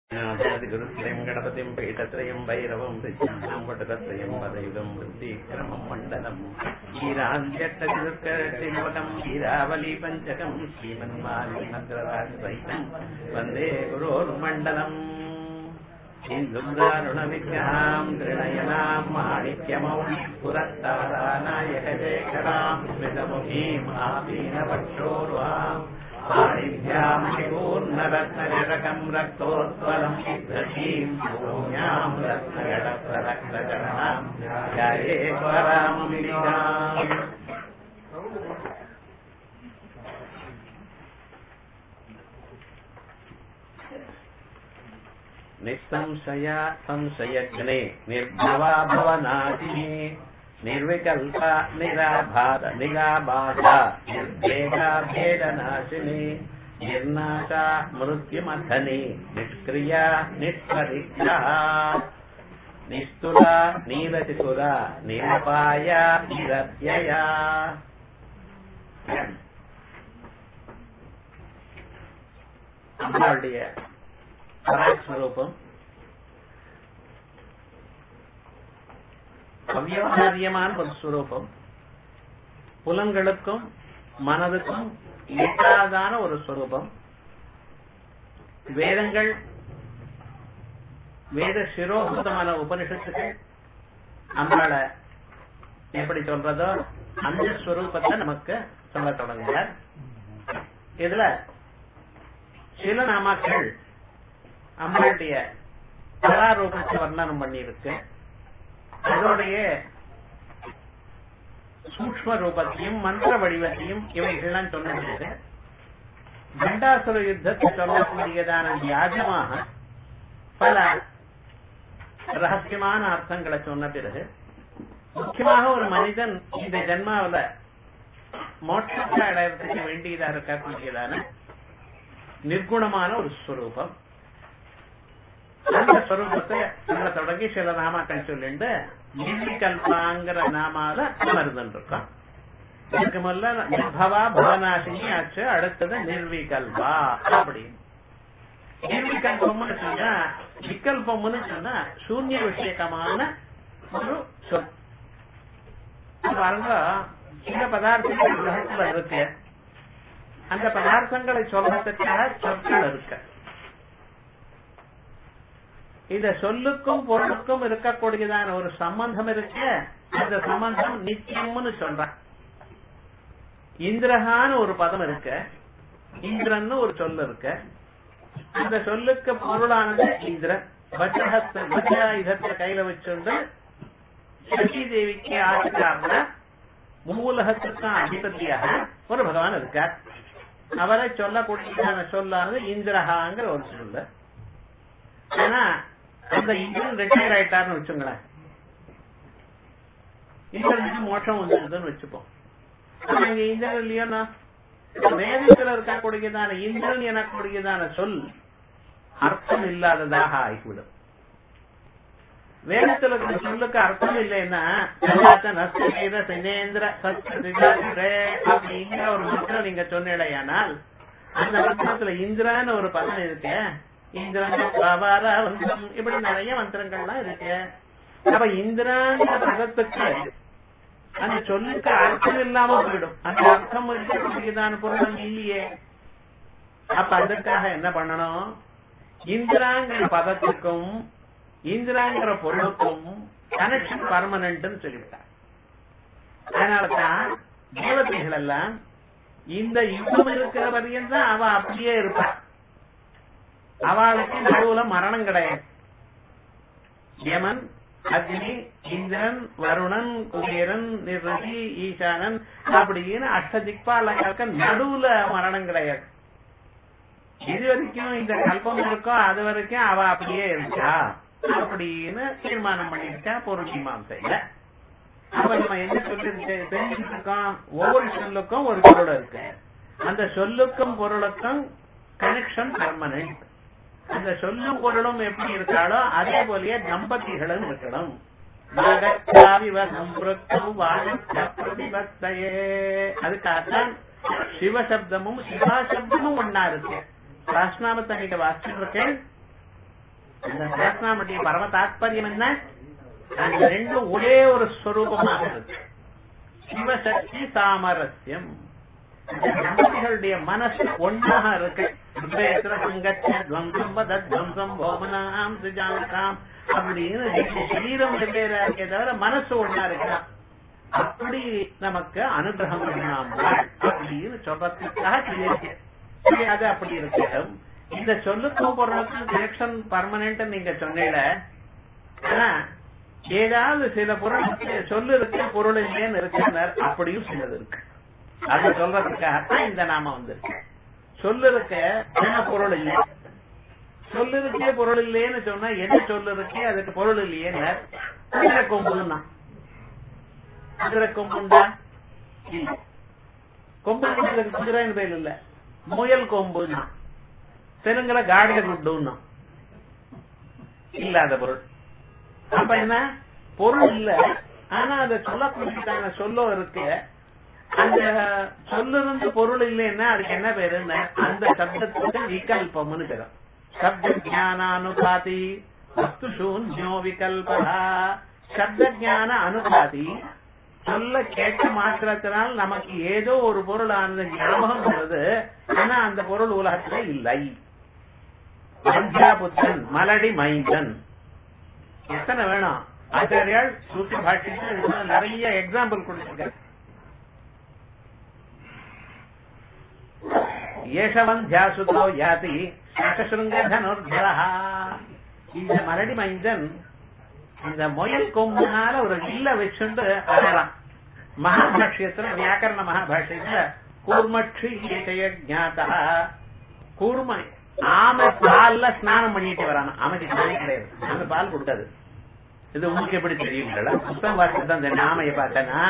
गुरुत्रयम् गणपतिम् पीठत्रयम् भैरवम् ऋच्याम् वटकत्रयम् पदयुगम् वृत्तिक्रमम् मण्डलम् वीरान्त्यष्टतिदुर्कटिमकम् वीरावली पञ्चकम् श्रीमन्मालिमन्द्रराजसहितम् वन्दे गुरोर्मण्डलम् इन्दुदारुणविग्रहाम् त्रिणयनाम् माणिक्यमौलिः पुरस्तारानायकशेखराम् स्मितमुखीम् आपीनवक्षोर्वाम् पाणिभ्याम् पूर्णरत्नजटकम् रक्तोत्पलम् सिद्धशीम् भूम्याम् रत्नजटप्ररक्तचरणाम् ध्याये पराममिलिताम् निःसंशया संशयज्ञे निर्भवा भवनाशिनी निर्विकल्पा निराभार निराबाधा निर्भेदा भेदनाशिनी निर्नाशा मृत्युमथनी निष्क्रिया निष्परिग्रहा निस्तुला नीलचितुरा निरपाया निरत्यया நம்மளுடைய பராஸ்வரூபம் அவ்யவகாரியமான ஒரு ஸ்வரூபம் புலன்களுக்கும் மனதுக்கும் எட்டாதான ஒரு ஸ்வரூபம் வேதங்கள் வேத சிரோபூதமான உபனிஷத்துக்கள் நம்மள எப்படி சொல்றதோ அந்த ஸ்வரூபத்தை நமக்கு சொல்ல தொடங்குகிறார் இதுல சில நாமாக்கள் நம்மளுடைய கலாரூபத்தை வர்ணனம் பண்ணியிருக்கு அதோடைய சூக்ம ரூபத்தையும் மந்திர வடிவத்தையும் இவைகள்லாம் சொன்னது கண்டாசுர யுத்தத்தை சொல்லக்கூடியதான வியாஜமாக பல ரகசியமான அர்த்தங்களை சொன்ன பிறகு முக்கியமாக ஒரு மனிதன் இந்த ஜென்மாவில மோட்சத்தை அடையறதுக்கு வேண்டியதா இருக்கக்கூடியதான நிர்குணமான ஒரு ஸ்வரூபம் அந்த ஸ்வரூபத்தை நம்ம தொடங்கி சில நாமாக்கள் சொல்லிட்டு நிர்விகல்பாங்கிற நாமால அமர்ந்துட்டு இருக்கோம் இதுக்கு முதல்ல நிர்பவா பவனாசினி ஆச்சு அடுத்தது நிர்விகல்பா அப்படின்னு நிர்விகல்பம்னு சொன்னா விகல்பம்னு சொன்னா சூன்ய விஷயகமான ஒரு சொல் பாருங்க சில பதார்த்தங்கள் உலகத்துல இருக்கு அந்த பதார்த்தங்களை சொல்றதுக்காக சொற்கள் இருக்கு இத சொல்லுக்கும் பொருளுக்கும் இருக்கக்கூடியதான ஒரு சம்பந்தம் இருக்கு அந்த சம்பந்தம் நித்தியம்னு சொல்றான் இந்திரஹான்னு ஒரு பதம் இருக்கு இந்திரன் ஒரு சொல் இருக்கு அந்த சொல்லுக்கு பொருளானது இந்திரன் வஜ்ராயுதத்தை கையில வச்சுண்டு சசி தேவிக்கு ஆட்சிக்காரன மூலகத்துக்கும் அதிபதியாக ஒரு பகவான் இருக்கார் அவரை சொல்லக்கூடியதான சொல்லானது இந்திரஹாங்கிற ஒரு சொல்லு ஆனா அந்த இந்திரன் ரிட்டையர் ஆயிட்டாருன்னு வச்சுங்களேன் இந்திரனுக்கு மோட்சம் வந்துருதுன்னு வச்சுப்போம் ஆனா இங்க இந்திரன் இல்லையோனா வேதத்துல இருக்கக்கூடியதான இந்திரன் எனக்கூடியதான சொல் அர்த்தம் இல்லாததாக ஆகிவிடும் வேதத்துல இருக்கிற சொல்லுக்கு அர்த்தம் இல்லைன்னா சினேந்திர அப்படிங்கிற ஒரு மந்திரம் நீங்க சொன்னீங்களேயானால் அந்த மந்திரத்துல இந்திரான்னு ஒரு பதம் இருக்கு இந்திரன் இப்படி நிறைய மந்திரங்கள்லாம் இருக்கு அப்ப இந்திராங்கிற பதத்துக்கு அந்த சொல்லுக்கு அர்த்தம் இல்லாம போயிடும் அந்த அர்த்தம் இருக்கக்கூடியதான பொருள் இல்லையே அப்ப அதுக்காக என்ன பண்ணணும் இந்திராங்கிற பதத்துக்கும் இந்திராங்கிற பொருளுக்கும் கனெக்ஷன் பர்மனன்ட் சொல்லிவிட்டார் அதனாலதான் தேவதைகள் எல்லாம் இந்த யுத்தம் இருக்கிற வரையும் தான் அவ அப்படியே இருப்பாள் அவளுக்கு நடுவுல மரணம் கிடையாது யமன் அக்னி இந்திரன் வருணன் குபேரன் நிர்வதி ஈசானன் அப்படின்னு அஷ்ட திக்பாலங்களுக்கு நடுவுல மரணம் கிடையாது இது வரைக்கும் இந்த கல்பம் இருக்கோ அது வரைக்கும் அவ அப்படியே இருக்கா அப்படின்னு தீர்மானம் பண்ணிருக்கா பொருள் மீமாசையில அப்ப நம்ம என்ன சொல்லி தெரிஞ்சுட்டு இருக்கோம் ஒவ்வொரு சொல்லுக்கும் ஒரு பொருள் இருக்கு அந்த சொல்லுக்கும் பொருளுக்கும் கனெக்ஷன் பர்மனன்ட் அந்த சொல்லும் பொருளும் எப்படி இருக்காளோ அதே போலயே தம்பதிகளும் இருக்கணும் அதுக்காகத்தான் சிவசப்தமும் சிவாசப்தமும் ஒன்னா இருக்கு சாஸ்நாமத்தை நீங்க வாசிட்டு இருக்கேன் இந்த சகசிரநாமத்துடைய பரம தாத்பரியம் என்ன அந்த ரெண்டும் ஒரே ஒரு ஸ்வரூபமாக இருக்கு சிவசக்தி சாமரஸ்யம் தம்பதிகளுடைய மனசு ஒன்றாக இருக்கு ஹிருதயத்துல சங்கச்ச துவம்சம் வத துவம்சம் போமனாம் சுஜானதாம் அப்படின்னு ரெண்டு சரீரம் வெவ்வேறா இருக்கே தவிர மனசு ஒன்னா இருக்கா அப்படி நமக்கு அனுகிரகம் பண்ணலாம் அப்படின்னு சொல்றதுக்காக சொல்லியிருக்கு சரி, அது அப்படி இருக்கட்டும் இந்த சொல்லுக்கும் பொருளுக்கும் கனெக்ஷன் பர்மனன்ட் நீங்க சொன்னீங்க ஆனா ஏதாவது சில பொருள் சொல்லு இருக்கு பொருள் இல்லைன்னு இருக்கிறார் அப்படியும் சிலது இருக்கு அது சொல்றதுக்காகத்தான் இந்த நாம வந்திருக்கு சொல்லு இருக்க ஆனா பொருள் இல்லை சொல்லு இருக்கே பொருள் இல்லையேன்னு சொன்னா என்ன சொல்லு இருக்கே அதுக்கு பொருள் இல்லையேன்னு குதிரை கொம்புன்னா குதிரை கொம்புண்டா இல்ல கொம்பு அதுக்கு குதிரைன்னு பேர் இல்ல முயல் கொம்புன்னா தெலுங்குல காடித குட்டுன்னா இல்லாத பொருள் அப்ப என்ன பொருள் இல்ல ஆனா அதை சொல்லக்கூடியதான சொல்லோ இருக்கு அந்த சொல்லிருந்து பொருள் இல்லைன்னா அதுக்கு என்ன பேருன்னு அந்த சப்தத்துக்கு விகல்பம்னு பேரு சப்த ஜானானுபாதி வஸ்து சூன்யோ விகல்பதா சப்த ஜான அனுபாதி சொல்ல கேட்க மாத்திரத்தினால் நமக்கு ஏதோ ஒரு பொருள் ஆனது ஞாபகம் வருது ஆனா அந்த பொருள் உலகத்துல இல்லை புத்தன் மலடி மைந்தன் எத்தனை வேணும் ஆச்சாரியால் சூத்தி பாஷைக்கு நிறைய எக்ஸாம்பிள் கொடுத்திருக்காரு ஏஷவன் தியாசுதோ யாதி சகசுருங்கனுர்தலா இந்த மலடி மைந்தன் இந்த முயல் கொம்புனால ஒரு இல்ல வச்சுண்டு அழறான் மகாபாஷ்யத்துல வியாக்கரண மகாபாஷ்யத்துல கூர்மட்சி ஜாதா கூர்மை ஆமை பால்ல ஸ்நானம் பண்ணிட்டு வரான் ஆமைக்கு ஸ்நானம் கிடையாது ஆமை பால் கொடுக்காது இது உங்களுக்கு எப்படி தெரியுங்களா புத்தகம் வாசித்து அந்த ஆமையை பார்த்தேன்னா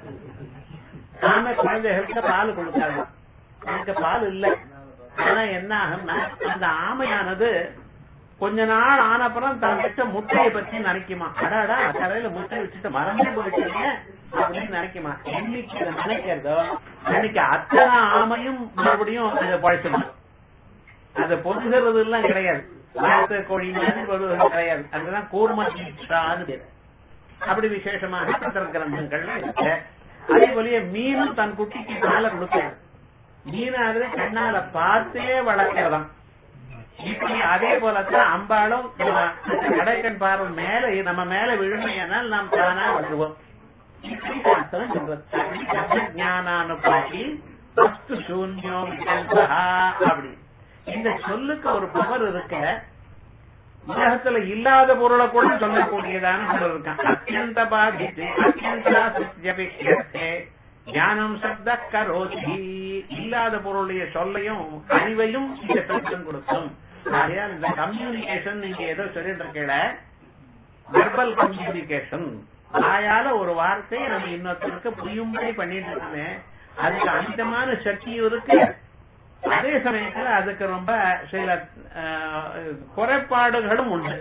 ஆமை குழந்தைகளுக்கு பால் கொடுக்காது எனக்கு பால் இல்ல ஆனா என்ன ஆகும்னா அந்த ஆமையானது கொஞ்ச நாள் ஆனப்புறம் தான் வச்ச முட்டையை பத்தி நினைக்குமா அடாடா கரையில முட்டை வச்சுட்டு மறந்தே போயிட்டீங்க அப்படின்னு நினைக்குமா என்னைக்கு இதை நினைக்கிறதோ அன்னைக்கு அத்தனை ஆமையும் மறுபடியும் அதை பழைச்சிடும் அது பொதுகிறது எல்லாம் கிடையாது வார்த்தை கோழி மாதிரி பொதுகிறது கிடையாது அதுதான் கூர்ம தீட்சான்னு பேரு அப்படி விசேஷமாக பத்திர கிரந்தங்கள்ல இருக்கு அதே போலயே மீனும் தன் குட்டிக்கு பாலை கொடுக்கிறது மீனாவது கண்ணால பார்த்தே வளர்க்கிறதாம் இப்படி அதே போலத்தான் அம்பாளும் கடைக்கண் பார்வை மேல நம்ம மேல விழுமையானால் நாம் தானா வருவோம் இப்படி சாஸ்திரம் சொல்றது ஞானானுபாதி வஸ்து சூன்யம் அப்படி இந்த சொல்லுக்கு ஒரு பவர் இருக்க உலகத்துல இல்லாத பொருளை கூட சொல்லக்கூடியதான பொருள் இருக்கான் அத்தியந்த பாதித்து அத்தியந்தா சுத்தியபிஷே ஞானம் சப்த கரோதி இல்லாத பொருளுடைய சொல்லையும் அறிவையும் இந்த சப்தம் கொடுக்கும் ஆகையால் இந்த கம்யூனிகேஷன் நீங்க ஏதோ சொல்லிட்டு இருக்கீங்க வெர்பல் கம்யூனிகேஷன் வாயால ஒரு வார்த்தையை நம்ம இன்னொருத்தருக்கு புரியும்படி பண்ணிட்டு இருக்கோமே அதுக்கு அமிதமான சக்தியும் இருக்கு அதே சமயத்துல அதுக்கு ரொம்ப சில குறைபாடுகளும் உண்டு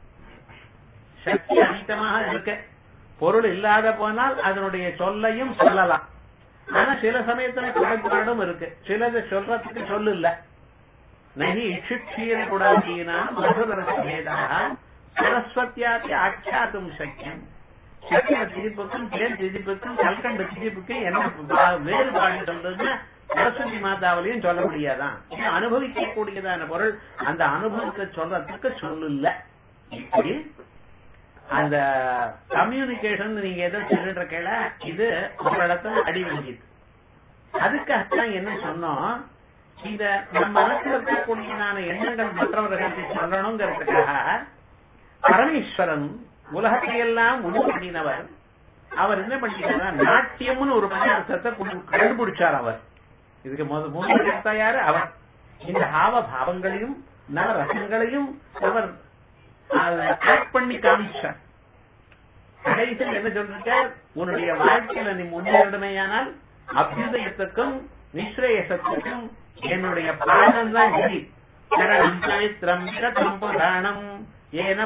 சக்தி அமிதமாக இருக்கு பொருள் இல்லாத போனால் அதனுடைய சொல்லையும் சொல்லலாம் ஆனா சில சமயத்துல குறைபாடும் இருக்கு சிலது சொல்றதுக்கு சொல்லு இல்ல நகி இஷுட்சீர குடாதீனா மதுரசேதா சரஸ்வத்தியாத்தி ஆட்சாத்தும் சக்கியம் சக்கர திதிப்புக்கும் தேன் திதிப்புக்கும் கல்கண்ட திதிப்புக்கும் என்ன வேறுபாடு சொல்றதுன்னா சரஸ்வதி மாதாவிலையும் சொல்ல முடியாதான் அனுபவிக்க கூடியதான பொருள் அந்த அனுபவத்தை சொல்றதுக்கு சொல்லு இல்ல இப்படி அந்த கம்யூனிகேஷன் நீங்க எதோ சொல்லிட்டு இருக்கல இது ஒரு இடத்துல அடி வாங்கிது அதுக்காகத்தான் என்ன சொன்னோம் இந்த நம்ம மனசுல இருக்கக்கூடியதான எண்ணங்கள் மற்றவர்களுக்கு சொல்லணுங்கிறதுக்காக பரமேஸ்வரன் உலகத்தையெல்லாம் உண்டு பண்ணினவர் அவர் என்ன பண்ணிட்டார் நாட்டியம்னு ஒரு பதார்த்தத்தை கண்டுபிடிச்சார் அவர் இதுக்கு முதல் மூணு யாரு அவர் இந்த ஹாவ பாவங்களையும் நல ரசங்களையும் அவர் ஆக்ட் பண்ணி காமிச்சார் கடைசியில் என்ன சொல்லிருக்க உன்னுடைய வாழ்க்கையில நீ முன்னேறமையானால் அபியுதயத்துக்கும் நிஸ்ரேயசத்துக்கும் என்னுடைய பாடம் தான் கதி சரணம் பவித்ரம் விரதம் புராணம் ஏன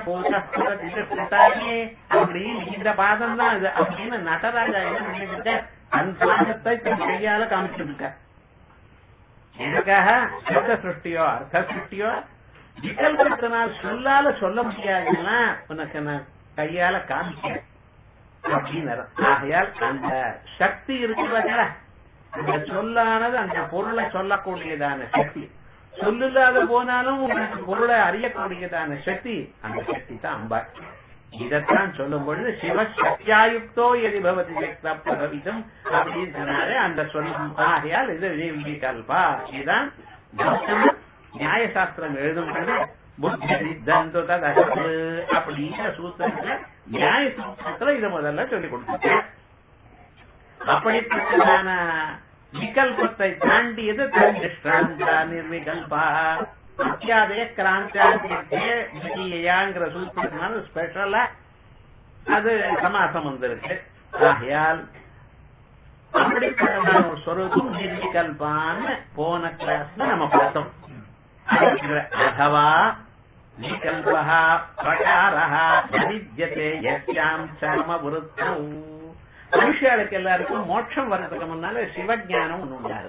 போதாயே அப்படின்னு இந்த பாதம் தான் இது அப்படின்னு நடராஜா என்ன பண்ணிக்கிட்ட தன் பாதத்தை தன் கையால காமிச்சிருக்க எதுக்காக சப்த சிருஷ்டியோ அர்த்த சிருஷ்டியோ விகல்பத்தினால் சொல்லால சொல்ல முடியாதுன்னா உனக்கு நான் கையால காமிக்கிறேன் அப்படின்னு ஆகையால் அந்த சக்தி இருக்கிறதா அந்த சொல்லானது அந்த பொருளை சொல்லக்கூடியதான சக்தி சொல்லில்லாத போனாலும் உங்களுக்கு பொருளை அறியக்கூடியதான சக்தி அந்த சக்தி தான் அம்பாள் இதைத்தான் சொல்லும் பொழுது சிவ சக்தியாயுக்தோ எதி பவதி பகவிதம் அப்படின்னு சொன்னாரு அந்த சொல்லும் ஆகையால் இது விகல்பா இதுதான் கௌதம நியாயசாஸ்திரம் எழுதும் பொழுது புத்தி சித்தந்து ததசத்து அப்படிங்கிற சூத்திரத்துல நியாய சூத்திரத்துல இதை முதல்ல சொல்லிக் கொடுத்துருக்கேன் அப்படிப்பட்டதான விகல்பத்தை தாண்டியது திருஷ்டாந்தா நிர்விகல்பா அத்தியாதய கிராந்தியாங்கிற சூத்திரத்தினால ஸ்பெஷலா அது சமாசம் வந்திருக்கு ஆகையால் அப்படிப்பட்டதான ஒரு ஸ்வரூபம் நிர்விகல்பான்னு போன கிளாஸ்ல நம்ம பார்த்தோம் अथवा विकल्पः प्रकारः विद्यते यस्याम् சர்மபுருத்தௌ மனுஷாளுக்கு எல்லாருக்கும் மோட்சம் வர்றதுக்கு முன்னால சிவஜானம் ஒண்ணு உண்டாரு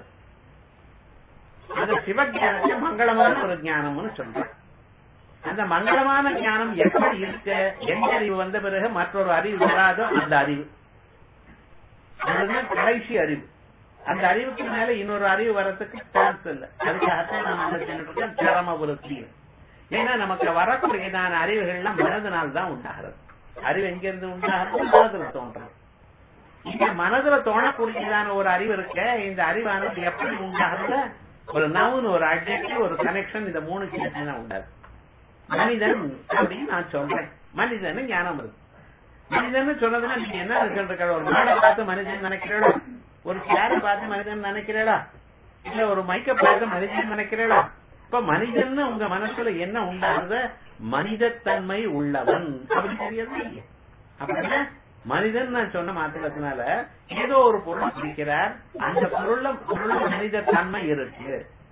அந்த சிவஜானத்தை மங்களமான ஒரு ஞானம்னு சொல்றேன் அந்த மங்களமான ஞானம் எப்படி இருக்கு எந்த அறிவு வந்த பிறகு மற்றொரு அறிவு வராதோ அந்த அறிவு அதுதான் கடைசி அறிவு அந்த அறிவுக்கு மேல இன்னொரு அறிவு வர்றதுக்கு சான்ஸ் இல்லை அதுக்காகத்தான் நம்ம என்ன சரம விருத்தி ஏன்னா நமக்கு வரக்கூடியதான அறிவுகள்லாம் மனதினால் தான் உண்டாகிறது அறிவு எங்க இருந்து உண்டாகிறது மனதுல தோன்றது இந்த மனதுல தோணக்கூடியதான ஒரு அறிவு இருக்க இந்த அறிவானது எப்படி உண்டாகிறது ஒரு நவுன் ஒரு அட்ஜெக்டிவ் ஒரு கனெக்ஷன் இந்த மூணு சேர்த்து உண்டாது மனிதன் அப்படின்னு நான் சொல்றேன் மனிதன் ஞானம் இருக்கு மனிதன் சொன்னதுன்னா நீங்க என்ன சொல்ற ஒரு மாடை பார்த்து மனிதன் நினைக்கிறோட ஒரு சேரை பார்த்து மனிதன் நினைக்கிறேடா இல்ல ஒரு மைக்க பார்த்து மனிதன் நினைக்கிறேடா இப்ப மனிதன் உங்க மனசுல என்ன உண்டாகுத மனிதத்தன்மை உள்ளவன் அப்படி தெரியாது இல்லையா அப்படின்னா மனிதன் நான் சொன்ன மாத்திரத்தினால ஏதோ ஒரு பொருள் பிடிக்கிறார் அந்த பொருள்ல பொருள் மனித தன்மை இருக்கு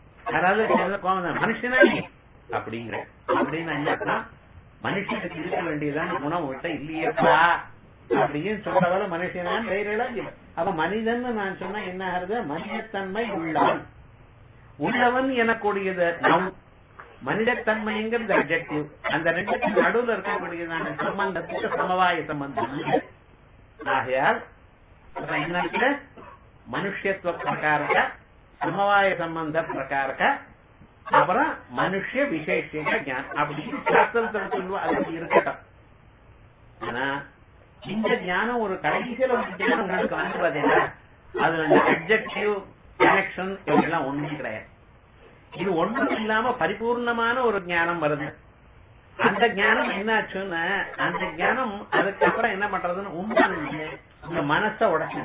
அதாவது மனுஷனா அப்படிங்கிற அப்படின்னு என்னன்னா மனுஷனுக்கு இருக்க வேண்டியதான் குணம் விட்ட இல்லையப்பா அப்படின்னு சொல்றவள மனுஷனான் பெயரெல்லாம் அப்ப மனிதன் நான் சொன்னா என்ன ஆகுது மனிதத்தன்மை உள்ளவன் உள்ளவன் எனக்கூடியது நம் மனிதத்தன்மைங்கிறது அப்ஜெக்டிவ் அந்த ரெண்டுக்கு நடுவில் இருக்கக்கூடியதான சம்பந்தத்துக்கு சமவாய சம்பந்தம் ஆகையால் என்ன மனுஷத்துவ பிரகாரக சமவாய சம்பந்த பிரகாரக அப்புறம் மனுஷ விசேஷ ஞானம் அப்படி சாஸ்திரத்துல சொல்லுவா அது இருக்கட்டும் ஆனா இந்த ஞானம் ஒரு கடைசியில ஒரு ஞானம் உங்களுக்கு வந்து பாத்தீங்கன்னா அது அந்த அப்ஜெக்டிவ் கனெக்ஷன் இதெல்லாம் ஒண்ணும் கிடையாது இது ஒண்ணும் இல்லாம பரிபூர்ணமான ஒரு ஞானம் வருது அந்த ஞானம் என்னாச்சுன்னா அந்த ஞானம் அதுக்கப்புறம் என்ன பண்றதுன்னு உண்மை உங்க மனச உடச்சு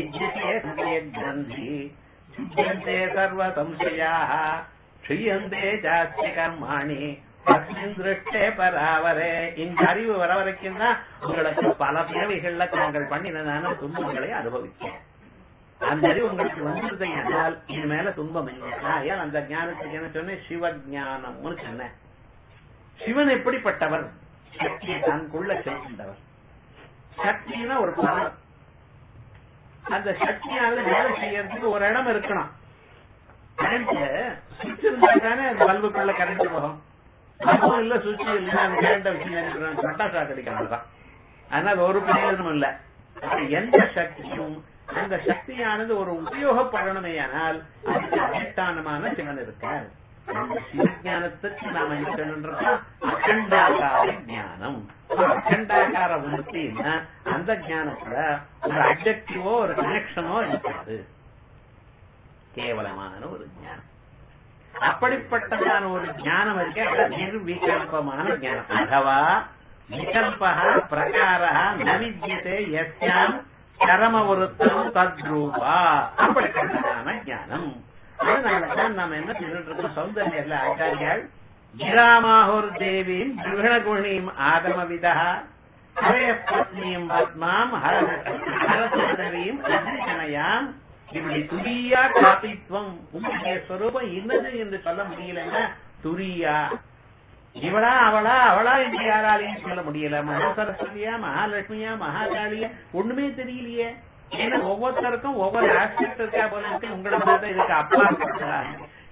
சித்தியந்தே சர்வ சம்சயாக க்ஷியந்தே ஜாஸ்தி கர்மாணி திருஷ்டே பராவரே இந்த அறிவு வர வரைக்கும் தான் உங்களுக்கு பல தேவைகள்ல தாங்கள் பண்ணினதான துன்பங்களை அனுபவிக்கும் அந்த அறிவு உங்களுக்கு வந்துருது என்றால் இது மேல துன்பம் இல்லை ஆகையால் அந்த ஞானத்துக்கு என்ன சொன்னேன் சிவ ஞானம்னு சொன்னேன் சிவன் எப்படிப்பட்டவர் சக்தியை தனக்குள்ள செல்கின்றவர் சக்தினா ஒரு பலம் அந்த சக்தியால வேலை செய்யறதுக்கு ஒரு இடம் இருக்கணும் கரண்ட் சுவிட்ச் இருந்தா தானே அந்த பல்புக்குள்ள கரண்ட் போகும் அதுவும் இல்ல சுவிட்ச் இல்ல அந்த கரண்ட வச்சு பட்டா ஷாக் அடிக்கலாம் தான் அதனால ஒரு பிரயோஜனம் இல்ல எந்த சக்தியும் அந்த சக்தியானது ஒரு உபயோகப்படணுமே ஆனால் அதுக்கு அதிஷ்டானமான சிவன் இருக்கார் அந்த சிவஞானத்துக்கு நாம என்ன சொல்லணும் அகண்டாகார ஞானம் அகண்டாகார உணர்த்தின்னா அந்த ஞானத்துல ஒரு அப்ஜெக்டிவோ ஒரு கனெக்ஷனோ இருக்காது கேவலமான ஒரு ஞானம் அப்படிப்பட்டதான ஒரு ஞானம் இருக்க நிர்விகல்பமான ஞானம் அதவா விகல்பா பிரகார நவித்தியதே எஸ்யாம் கரம ஒருத்தம் தத்ரூபா அப்படிப்பட்டதான ஞானம் அதனாலதான் நாம என்ன சொல்லிட்டு இருக்கோம் சௌந்தர்யல ஆச்சாரியால் கிராமாஹுர் தேவீம் விகுணகுணீம் ஆகமவிதா ஹரே பத்னியும் பத்மாம் ஹரசுந்தரீம் அதிர்ஷனையாம் இப்படி துரியா காப்பித்துவம் உங்களுடைய ஸ்வரூபம் என்னது என்று சொல்ல முடியலன்னா துரியா இவளா அவளா அவளா என்று யாராலையும் சொல்ல முடியல மகாசரஸ்வதியா மகாலட்சுமியா மகாகாளியா ஒண்ணுமே தெரியலையே ஏன்னா ஒவ்வொருத்தருக்கும் ஒவ்வொரு ஆஸ்பெக்ட் இருக்கா போல இருக்கு உங்களை பார்த்தா இதுக்கு அப்பா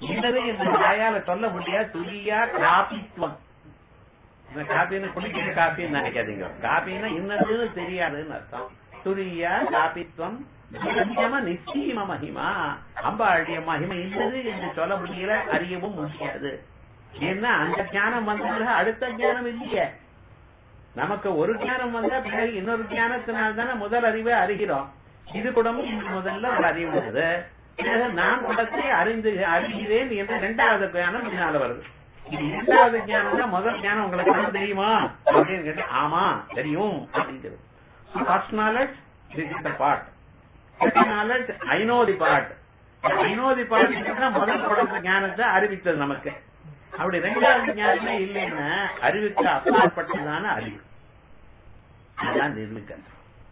இன்னது இந்த வாயால சொல்ல முடியாது துரியா காபித்துவம் இந்த காப்பின்னு குடிக்கிற காப்பின்னு நினைக்காதீங்க காப்பின்னா இன்னதுன்னு தெரியாதுன்னு அர்த்தம் துரியா காப்பித்துவம் நிச்சயமா நிச்சயம மகிமா அம்பாளுடைய மகிமை இல்லது என்று சொல்ல முடியல அறியவும் முடியாது ஏன்னா அந்த ஞானம் வந்தது அடுத்த ஞானம் இல்லையே நமக்கு ஒரு ஞானம் வந்தா பிறகு இன்னொரு ஞானத்தினால் தானே முதல் அறிவை அறிகிறோம் இது கூடவும் இன்று முதல்ல ஒரு அறிவு வருது பிறகு நான் கூடத்தை அறிந்து அறிகிறேன் என்று இரண்டாவது ஞானம் பின்னால வருது இது இரண்டாவது ஞானம் தான் முதல் ஞானம் உங்களுக்கு என்ன தெரியுமா அப்படின்னு கேட்டு ஆமா தெரியும் அப்படிங்கிறது first knowledge this is the part second knowledge I know the part I know the part முதல் படத்த ஞானத்தை அறிவித்தது நமக்கு அப்படி ரெண்டாவது ஞானமே இல்லைன்னா அறிவுக்கு அப்பாற்பட்டதான அறிவு அதான் நிர்மிக்கல்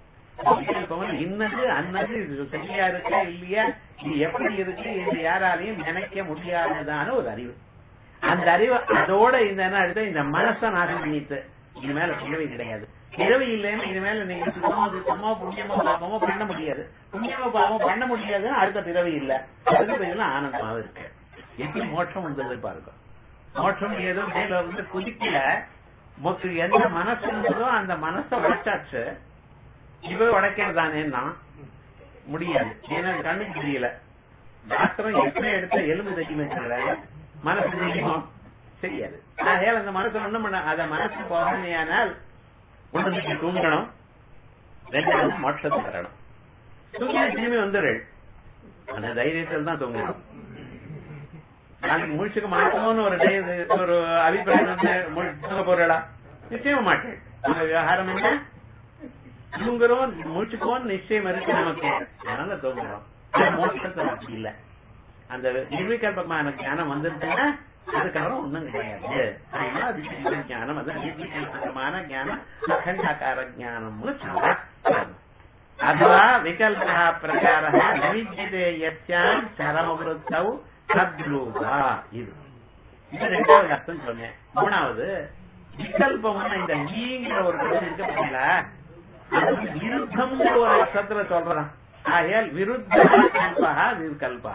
இன்னது அன்னது இது சரியா இருக்கா இல்லையா இது எப்படி இருக்கு என்று யாராலையும் நினைக்க முடியாததான ஒரு அறிவு அந்த அறிவு அதோட இந்த என்ன எடுத்து இந்த மனசை நாசம் பண்ணிட்டு இது மேல பிறவி கிடையாது பிறவி இல்லைன்னு இது மேல நீங்க சுத்தமா சுத்தமா புண்ணியமா பாவமோ பண்ண முடியாது புண்ணியமா பாவம் பண்ண முடியாதுன்னு அடுத்த பிறவி இல்ல அடுத்த பிறகு ஆனந்தமாக இருக்கு எப்படி மோட்சம் வந்தது பாருங்க மோட்சம் ஏதோ மேல வந்து குதிக்கல மொக்கு எந்த மனசு இருந்ததோ அந்த மனசை உடைச்சாச்சு இவ உடைக்கிறதானேன்னா முடியாது ஏன்னா கண்ணுக்கு தெரியல டாக்டரும் எப்படி எடுத்த எலும்பு தைக்க வச்சுக்கிறாங்க மனசு தெரியும் தெரியாது ஆகையால் அந்த மனசு ஒண்ணும் பண்ண அத மனசு போகணையானால் ஒன்று தூங்கணும் ரெண்டாவது மோட்சத்தை தரணும் தூங்கி திரும்பி வந்துடுறேன் அந்த தைரியத்தில் தான் தூங்கணும் நாளைக்கு முழிச்சுக்க மாட்டோம்னு ஒரு டை- ஒரு அபிப்பிராயம் வந்து முழிச்சுக்க போறடா நிச்சயமா மாட்டேன் உங்க விவகாரம் என்ன தூங்குறோம் முழிச்சுக்கோன்னு நிச்சயம் இருக்கு நமக்கு அதனால தூங்குறோம் ஆனா மோட்சத்தை அப்படி இல்ல அந்த நிர்விகல்பமான ஞானம் வந்துருச்சுன்னா அதுக்கப்புறம் ஒண்ணும் கிடையாது அதனால அது ஜீவ ஞானம் அது நிர்விகல்பமான ஞானம் அகண்டாக்கார ஞானம்னு சொல்லலாம் अथवा विकल्पः प्रकारः न विद्यते यस्याम् चरमवृत्तौ तद्रूपा இது இது ரெண்டாவது அர்த்தம் சொன்னேன் மூணாவது விகல்பம்னா இந்த ஈங்கிற ஒரு பகுதி இருக்க பார்த்தீங்களா அது விருத்தம்ங்கிற ஒரு அர்த்தத்துல சொல்றான் ஆகையால் விருத்த கல்பா விகல்பா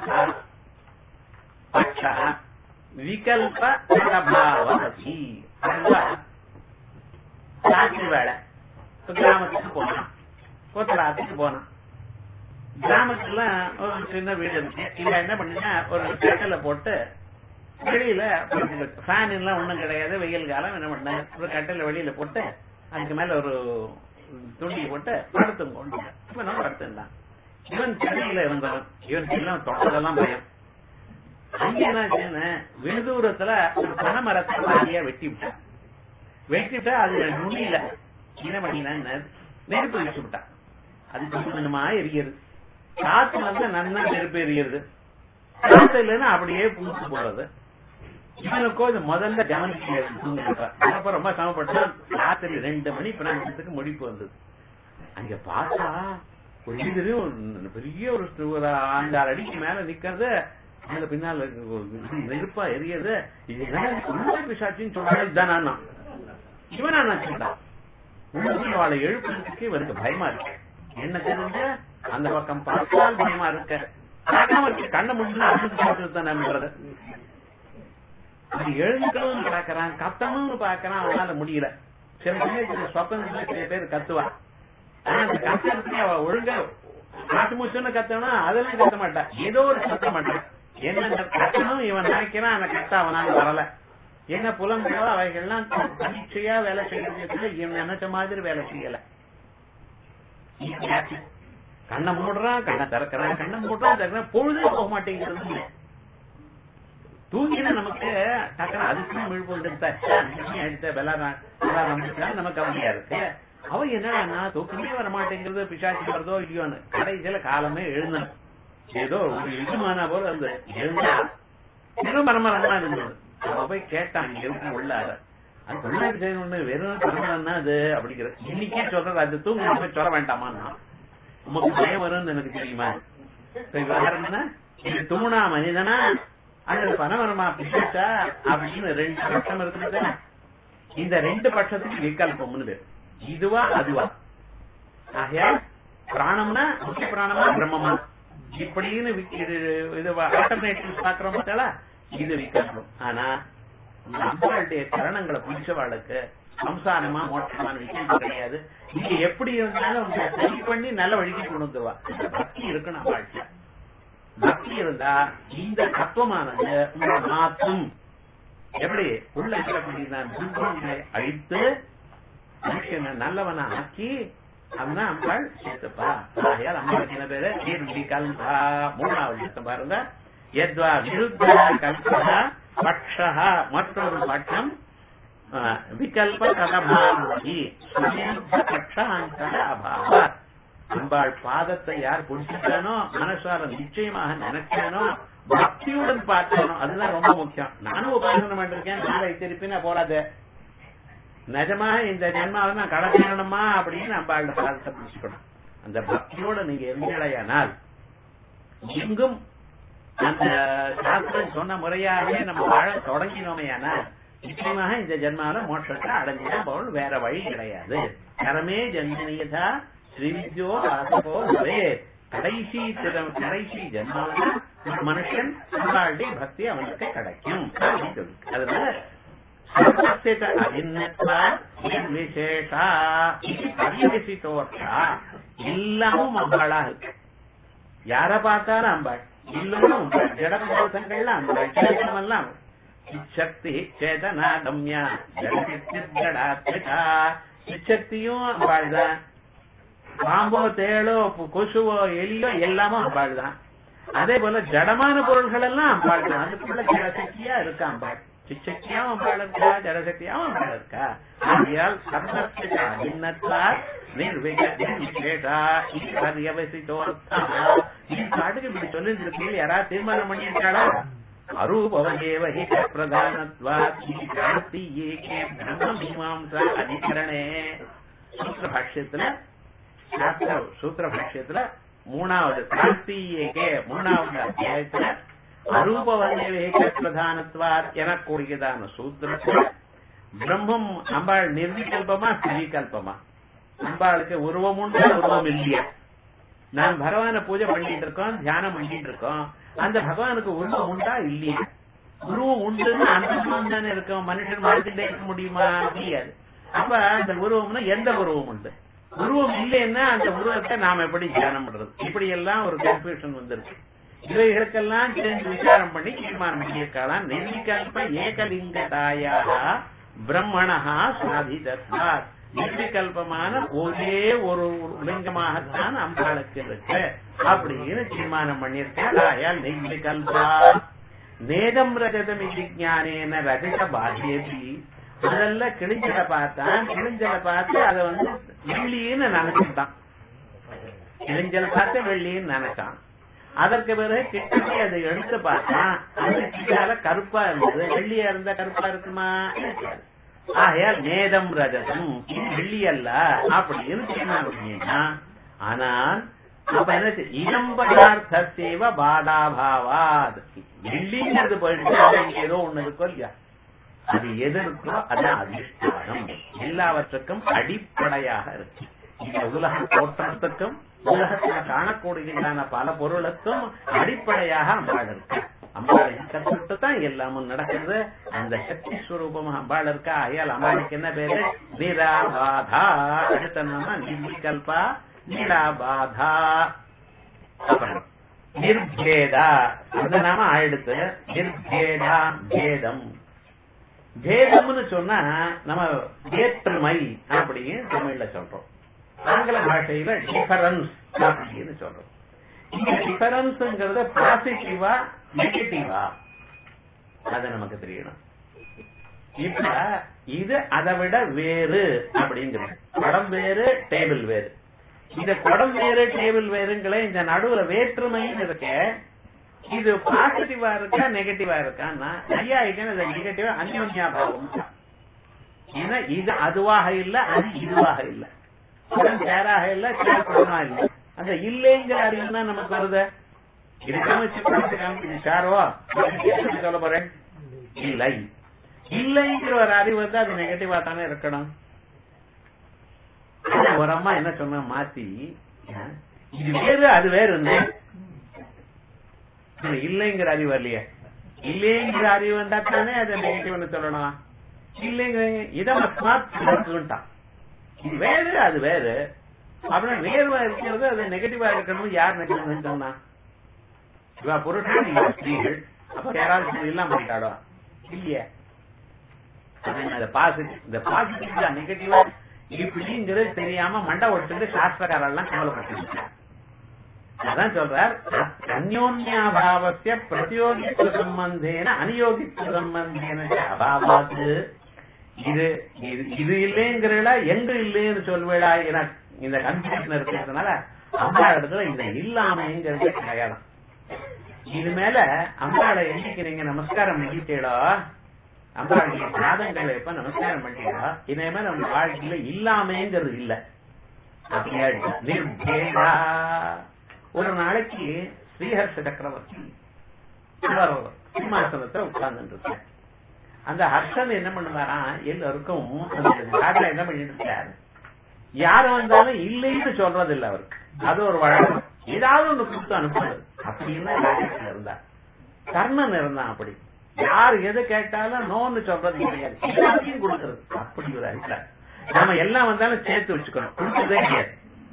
பட்ச விகல்ப பிரபாவதி ராத்திரி வேலை இப்ப கிராமத்துக்கு போனான் கோத்தராத்துக்கு போனான் கிராமத்துல ஒரு சின்ன வீடு இருக்கு இவன் என்ன பண்ணினா ஒரு கட்டல போட்டு வெளியில ஃபேன் எல்லாம் ஒண்ணும் கிடையாது வெயில் காலம் என்ன பண்ண ஒரு கட்டல வெளியில போட்டு அதுக்கு மேல ஒரு துணி போட்டு படுத்து கொண்டு இவன் படுத்துட்டான் இவன் சென்னையில இருந்தவன் இவனுக்கு எல்லாம் தொட்டதெல்லாம் பயம் அங்க என்ன ஆச்சுன்னு வெகுதூரத்துல ஒரு பனைமரத்தை பாதியா வெட்டி விட்டான் வெட்டி விட்டா அது நுனியில என்ன பண்ணினான்னு நெருப்பு வச்சு விட்டான் அது கொஞ்சம் கொஞ்சமா எரியுது காத்து வந்து நன்னா நெருப்பு எரியுது காத்து இல்லைன்னா அப்படியே பூத்து போறது இவனுக்கோ இது முதல்ல கவனிக்க ரொம்ப சமப்பட்டா ராத்திரி ரெண்டு மணி பிராண்டத்துக்கு முடிப்பு வந்தது அங்க பார்த்தா ஒரு இது ஒரு பெரிய ஒரு ஒரு ஆண்டாறு அடிக்கு மேல நிக்கிறது அதுல பின்னால நெருப்பா எரியது இது என்ன பிசாச்சின்னு சொன்னா இதுதானா இவனா நினைச்சுட்டான் உங்களுக்கு அவளை எழுப்புறதுக்கு இவருக்கு பயமா இருக்கு என்ன தெரிஞ்ச அந்த பக்கம் பார்த்தால் பயமா இருக்க பார்க்காம இருக்கு கண்ணை முடிஞ்சு அழுத்து பார்த்துட்டு தான் நம்புறது அது எழுந்துக்கணும்னு பாக்குறான் கத்தணும்னு பாக்குறான் அவனால முடியல சில சமயத்துல சொப்பனத்துல சில பேர் கத்துவா ஆனா அந்த கத்துறதுக்கு அவ ஒழுங்கா காட்டு மூச்சுன்னு கத்தனா அதெல்லாம் கத்த மாட்டா ஏதோ ஒரு கத்த மாட்டான் என்ன கத்தணும் இவன் நினைக்கிறான் அந்த கத்த அவனால வரல என்ன புலம்போ அவைகள்லாம் பரீட்சையா வேலை செய்யறதுக்கு இவன் நினைச்ச மாதிரி வேலை செய்யல கண்ணை மூடுறான் கண்ணை திறக்கிறான் கண்ணை மூடுறான் திறக்கிறான் பொழுதே போக மாட்டேங்கிறது தூங்கினா நமக்கு டக்குனு அதுக்கு விழுப்புண்டு எடுத்த விளாட்றான் நமக்கு அவனியா இருக்கு அவன் என்னன்னா தூக்கமே வர மாட்டேங்கிறது பிசாச்சு வருதோ இல்லையோன்னு கடைசியில காலமே எழுந்தணும் ஏதோ ஒரு இதுமான போல அந்த எழுந்தா வெறும் மரமரமா இருந்தது அவன் போய் கேட்டான் இங்க இருக்கும் உள்ளார அது தொழிலாளி செய்யணும் வெறும் பரமரம்னா அது அப்படிங்கிற இன்னைக்கே சொல்றது அது தூங்க போய் சொல்ல வேண்டாமான்னா உமக்கு பயம் வரும்னு எனக்கு தெரியுமா இப்ப விவகாரம் என்ன இது துமுனா மனிதனா அல்லது பனமரமா பிடிச்சா அப்படின்னு ரெண்டு பட்சம் இருக்குது இந்த ரெண்டு பட்சத்துக்கு விகல்பம்னு பேர் இதுவா அதுவா ஆகையா பிராணம்னா முக்கிய பிராணமா பிரம்மமா இப்படின்னு விக்க- இது இது ஆல்டர்னேட்டிவ் பாக்குறோம் பார்த்தா இது விக்கணும் ஆனா இந்த அம்பாளுடைய கரணங்களை பிடிச்சவாளுக்கு சம்சாரமா மோட்சமான விஷயம் கிடையாது நீங்க எப்படி இருந்தாலும் உங்களை சரி பண்ணி நல்ல வழிக்கு கொண்டு வந்துருவா இந்த பக்தி இருக்கணும் அம்பாள்கிட்ட பக்தி இருந்தா இந்த தத்துவமானது உங்களை மாற்றும் எப்படி உள்ள இருக்கக்கூடிய நான் துன்பங்களை அழித்து மனுஷனை நல்லவனா ஆக்கி அவனா அம்பாள் சேர்த்துப்பா ஆகையால் அம்பாளுக்கு என்ன பேரு கீர்த்தி கல்பா மூணாவது விஷயம் பாருங்க எத்வா விருத்த கல்பா பக்ஷா மற்றொரு பட்சம் ஆ, விகல்ப கதபாவதி பட்சாந்தர அபாவ அம்பாள் பாதத்தை யார் பிடிச்சிட்டானோ மனசார நிச்சயமாக நினைச்சானோ பக்தியுடன் பார்த்தானோ அதுதான் ரொம்ப முக்கியம் நானும் உபாசனம் பண்ணிருக்கேன் நாளை திருப்பினா போடாது நிஜமாக இந்த ஜென்மாவை நான் கடக்கணுமா அப்படின்னு அம்பாள் பாதத்தை பிடிச்சுக்கணும் அந்த பக்தியோட நீங்க இருந்தீங்களேயானால் எங்கும் அந்த சாஸ்திரம் சொன்ன முறையாகவே நம்ம வாழ தொடங்கினோமையானால் நிச்சயமாக இந்த ஜென்மால மோட்சத்தை அடைஞ்சுதான் போகணும் வேற வழி கிடையாது கரமே ஜன்மனியதா ஸ்ரீவித்யோ வாசகோ பவே கடைசி திறம் கடைசி ஜென்மாவில ஒரு மனுஷன் அம்பாளுடைய பக்தி அவனுக்கு கிடைக்கும் அப்படின்னு சொல்லி. அதனால சர்வசித அபிநத்வா விசேஷா இது பரிவசித்தோர்த்தா எல்லாமும் அம்பாளா இருக்கு யார பார்த்தாலும் அம்பாள் இல்லமும் அம்பாள் ஜடபோதங்கள்ல அம்பாள் சேதமெல்லாம் சக்தி சேதனா கம்யா ஜடா சிச்சக்தியும் அம்பாள் தான் பாம்போ தேளோ பு- கொசுவோ எலியோ எல்லாமும் அம்பாள் தான் அதே போல ஜடமான பொருள்கள் எல்லாம் அம்பாள் தான் அதுக்குள்ள ஜடசக்தியா இருக்கா அம்பாள் சிச்சக்தியாவும் அம்பாள் இருக்கா ஜடசக்தியாவும் அம்பாள் இருக்கா ஆகையால் சர்வசிய அபிநத்வா நிர்விகேஷா பரியவசித்தோர்த்தா இது பாட்டுக்கு இப்படி சொல்லிட்டு இருக்கீங்க யாராவது தீர்மானம் பண்ணியிருக்காளா அரூபவதேவ ஹி பிரதானத்வா காந்தி ஏகே பிரம்ம மீமாம்சா அதிகரணே சூத்திர பாஷ்யத்துல சாஸ்திர சூத்திர பாஷ்யத்துல மூணாவது காந்தி ஏகே மூணாவது அத்தியாயத்துல அரூபவதேவ ஏக பிரதானத்வா எனக்கூடியதான சூத்திரத்துல பிரம்மம் அம்பாள் நிர்விகல்பமா ஸ்ரீகல்பமா அம்பாளுக்கு உருவம் உண்டு உருவம் இல்லையா நான் பகவான பூஜை பண்ணிட்டு இருக்கோம் தியானம் பண்ணிட்டு இருக்கோம் அந்த பகவானுக்கு உருவம் உண்டா இல்லையா உருவம் உண்டுன்னு அந்த உருவம் தானே இருக்கும் மனுஷன் மாத்திட்டே இருக்க முடியுமா முடியாது அப்ப அந்த உருவம்னா எந்த உருவம் உண்டு உருவம் இல்லைன்னா அந்த உருவத்தை நாம எப்படி தியானம் பண்றது இப்படி எல்லாம் ஒரு கன்ஃபியூஷன் வந்திருக்கு இவைகளுக்கெல்லாம் சேர்ந்து விசாரம் பண்ணி தீர்மானம் பண்ணியிருக்கலாம் நிர்விகல்ப ஏகலிங்கதாயாக பிரம்மணஹா சாதிதத்வாத் நிர்விகல்பமான ஒரே ஒரு லிங்கமாகத்தான் அம்பாளுக்கு இருக்கு அப்படின்னு தீர்மானம் பண்ணியிருக்காள் ஆயால் நிர்விகல்பா நேதம் ரஜதம் இது ஞானேன ரஜத பாத்தியபி முதல்ல கிழிஞ்சலை பார்த்தான் கிழிஞ்சலை பார்த்து அதை வந்து வெள்ளின்னு நினைச்சுட்டான் கிழிஞ்சல் பார்த்து வெள்ளின்னு நினைச்சான் அதற்கு பிறகு கிட்டத்தட்ட அதை எடுத்து பார்த்தான் அந்த கிட்டால கருப்பா இருந்தது வெள்ளியா இருந்தா கருப்பா இருக்குமா இருக்காது. ஆகையால் நேதம் ரஜதம் இது வெள்ளி அல்ல அப்படின்னு தீர்மானம் பண்ணினா ஆனால் அப்ப என்ன செய்ய- இனம் பதார்த்தேவ பாடாபாவாத் வெள்ளிங்கிறது போயிட்டு அது இங்க ஏதோ ஒண்ணு இருக்கோ இல்லையா அது எது இருக்கோ அதான் அதிஷ்டானம் எல்லாவற்றுக்கும் அடிப்படையாக இருக்கு இந்த உலக தோற்றத்துக்கும் உலகத்துல காணக்கூடியதான பல பொருளுக்கும் அடிப்படையாக அம்பாள் இருக்கு அம்பாளை கற்றுட்டு தான் எல்லாமும் நடக்கிறது அந்த சக்தி ஸ்வரூபம் அம்பாள் இருக்கா அயால் அம்பாளுக்கு என்ன பேரு நிராபாதா அடுத்த நாம நிர்விகல்பா நிராபாதா அப்புறம் நிர்பேதா அந்த நாம ஆயிடுத்து நிர்பேதா பேதம் பேதம்னு சொன்னா நம்ம வேற்றுமை அப்படின்னு தமிழ்ல சொல்றோம் ஆங்கில பாஷையில டிஃபரன்ஸ் அப்படின்னு சொல்றோம் இந்த டிஃபரன்ஸ்ங்கிறத பாசிட்டிவா நெகட்டிவா அது நமக்கு தெரியணும் இப்ப இது அதை விட வேறு அப்படிங்கிறது படம் வேறு டேபிள் வேறு இந்த குடம் வேறு டேபிள் வேறுங்களே இந்த நடுவுல வேற்றுமைன்னு இருக்க இது பாசிட்டிவா இருக்கா நெகட்டிவா இருக்கான்னா ஐயா இது நெகட்டிவா அந்யோன்யா பாவம் ஏன்னா இது அதுவாக இல்ல அது இதுவாக இல்ல குடம் சேராக இல்ல சேர் குடமா இல்ல அந்த இல்லைங்கிற அறிவு தான் நமக்கு வருது இருக்காம இது சேரவா சொல்ல போறேன் இல்லை இல்லைங்கிற ஒரு அறிவு வந்து அது நெகட்டிவா தானே இருக்கணும் ஒரு அம்மா என்ன சொன்ன மாத்தி இது வேறு அது வேறு இல்லைங்கிற அறிவு வரலையே இல்லைங்கிற அறிவு வந்தா தானே அதை நெகட்டிவ்னு சொல்லணும் இல்லைங்கிற இதை மஸ்மாத்தான் இது வேறு அது வேறு அப்புறம் நேர்வா இருக்கிறது அது நெகட்டிவா இருக்கணும் யார் நெகட்டிவ் சொன்னா இவா புருஷன் இவா ஸ்திரீகள் அப்ப யாராவது இல்லாம பண்ணிட்டாடோ இல்லையே அது பாசிட்டிவ் இந்த பாசிட்டிவ் நெகட்டிவா இப்படிங்கிறது தெரியாம மண்டை ஒட்டுட்டு சாஸ்திரக்காரெல்லாம் கவலைப்பட்டு அதான் சொல்றார் அந்யோன்யாபாவசிய பிரதியோகித்துவ சம்பந்தேன அநியோகித்துவ சம்பந்தேன அபாவாத்து இது இது- இது இல்லைங்கிறல எங்க இல்லைன்னு சொல்வேடா என இந்த கன்ஃபியூஷன் இருக்கிறதுனால அம்மா இடத்துல இந்த இல்லாமைங்கிறது கிடையாது இது மேல அம்பாளை என்னைக்கு நீங்க நமஸ்காரம் பண்ணிட்டீடோ அம்பாளுடைய பாதங்களை எப்ப நமஸ்காரம் பண்ணிட்டீடோ இனிமே நம்ம வாழ்க்கையில இல்லாமைங்கிறது இல்ல அப்படியா நிர்பேதா ஒரு நாளைக்கு ஸ்ரீஹர்ஷ சக்கரவர்த்தி இவர் சிம்மாசனத்துல உட்கார்ந்து இருக்கார் அந்த ஹர்ஷன் என்ன பண்ணுவாராம் எல்லாருக்கும் அந்த காட்டுல என்ன பண்ணிட்டு இருக்காரு யார் வந்தாலும் இல்லைன்னு சொல்றது இல்ல அவருக்கு அது ஒரு வழக்கம் ஏதாவது ஒண்ணு கொடுத்து அனுப்புறது அப்படின்னு ராஜேஷன் இருந்தார் கர்ணன் இருந்தான் அப்படி யார் எது கேட்டாலும் நோன்னு சொல்றது கிடையாது எல்லாத்தையும் கொடுக்கறது அப்படி ஒரு அபிப்பிராயம் நாம எல்லாம் வந்தாலும் சேர்த்து வச்சுக்கணும் கொடுத்ததே கிடையாது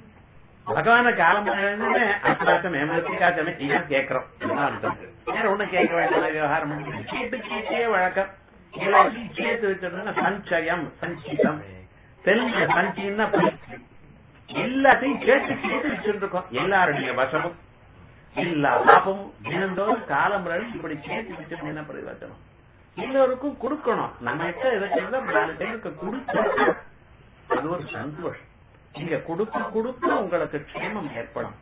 பகவான காலம் அஸ்லாத்தம் எமர்த்திக்காச்சமே இதான் கேட்கிறோம் இதுதான் அர்த்தம். வேற ஒண்ணும் கேட்க வேண்டிய விவகாரம் பண்ணி கேட்டு கேட்டே வழக்கம் எல்லாத்தையும் சேர்த்து வச்சிருந்தா சஞ்சயம் சஞ்சிதம் தெலுங்கு சஞ்சின்னா பயிற்சி எல்லாத்தையும் கேட்டு கேட்டு வச்சுட்டு இருக்கோம் எல்லாருடைய வசமும் எல்லா பாபமும் தினந்தோறும் காலம் இப்படி சேர்த்து வச்சிருந்தா என்ன பிரயோஜனம் எல்லோருக்கும் கொடுக்கணும் நம்ம கிட்ட இருக்கிறத நாலு பேருக்கு கொடுக்கணும் அது ஒரு சந்தோஷம் நீங்க கொடுக்க கொடுக்க உங்களுக்கு க்ஷேமம் ஏற்படும்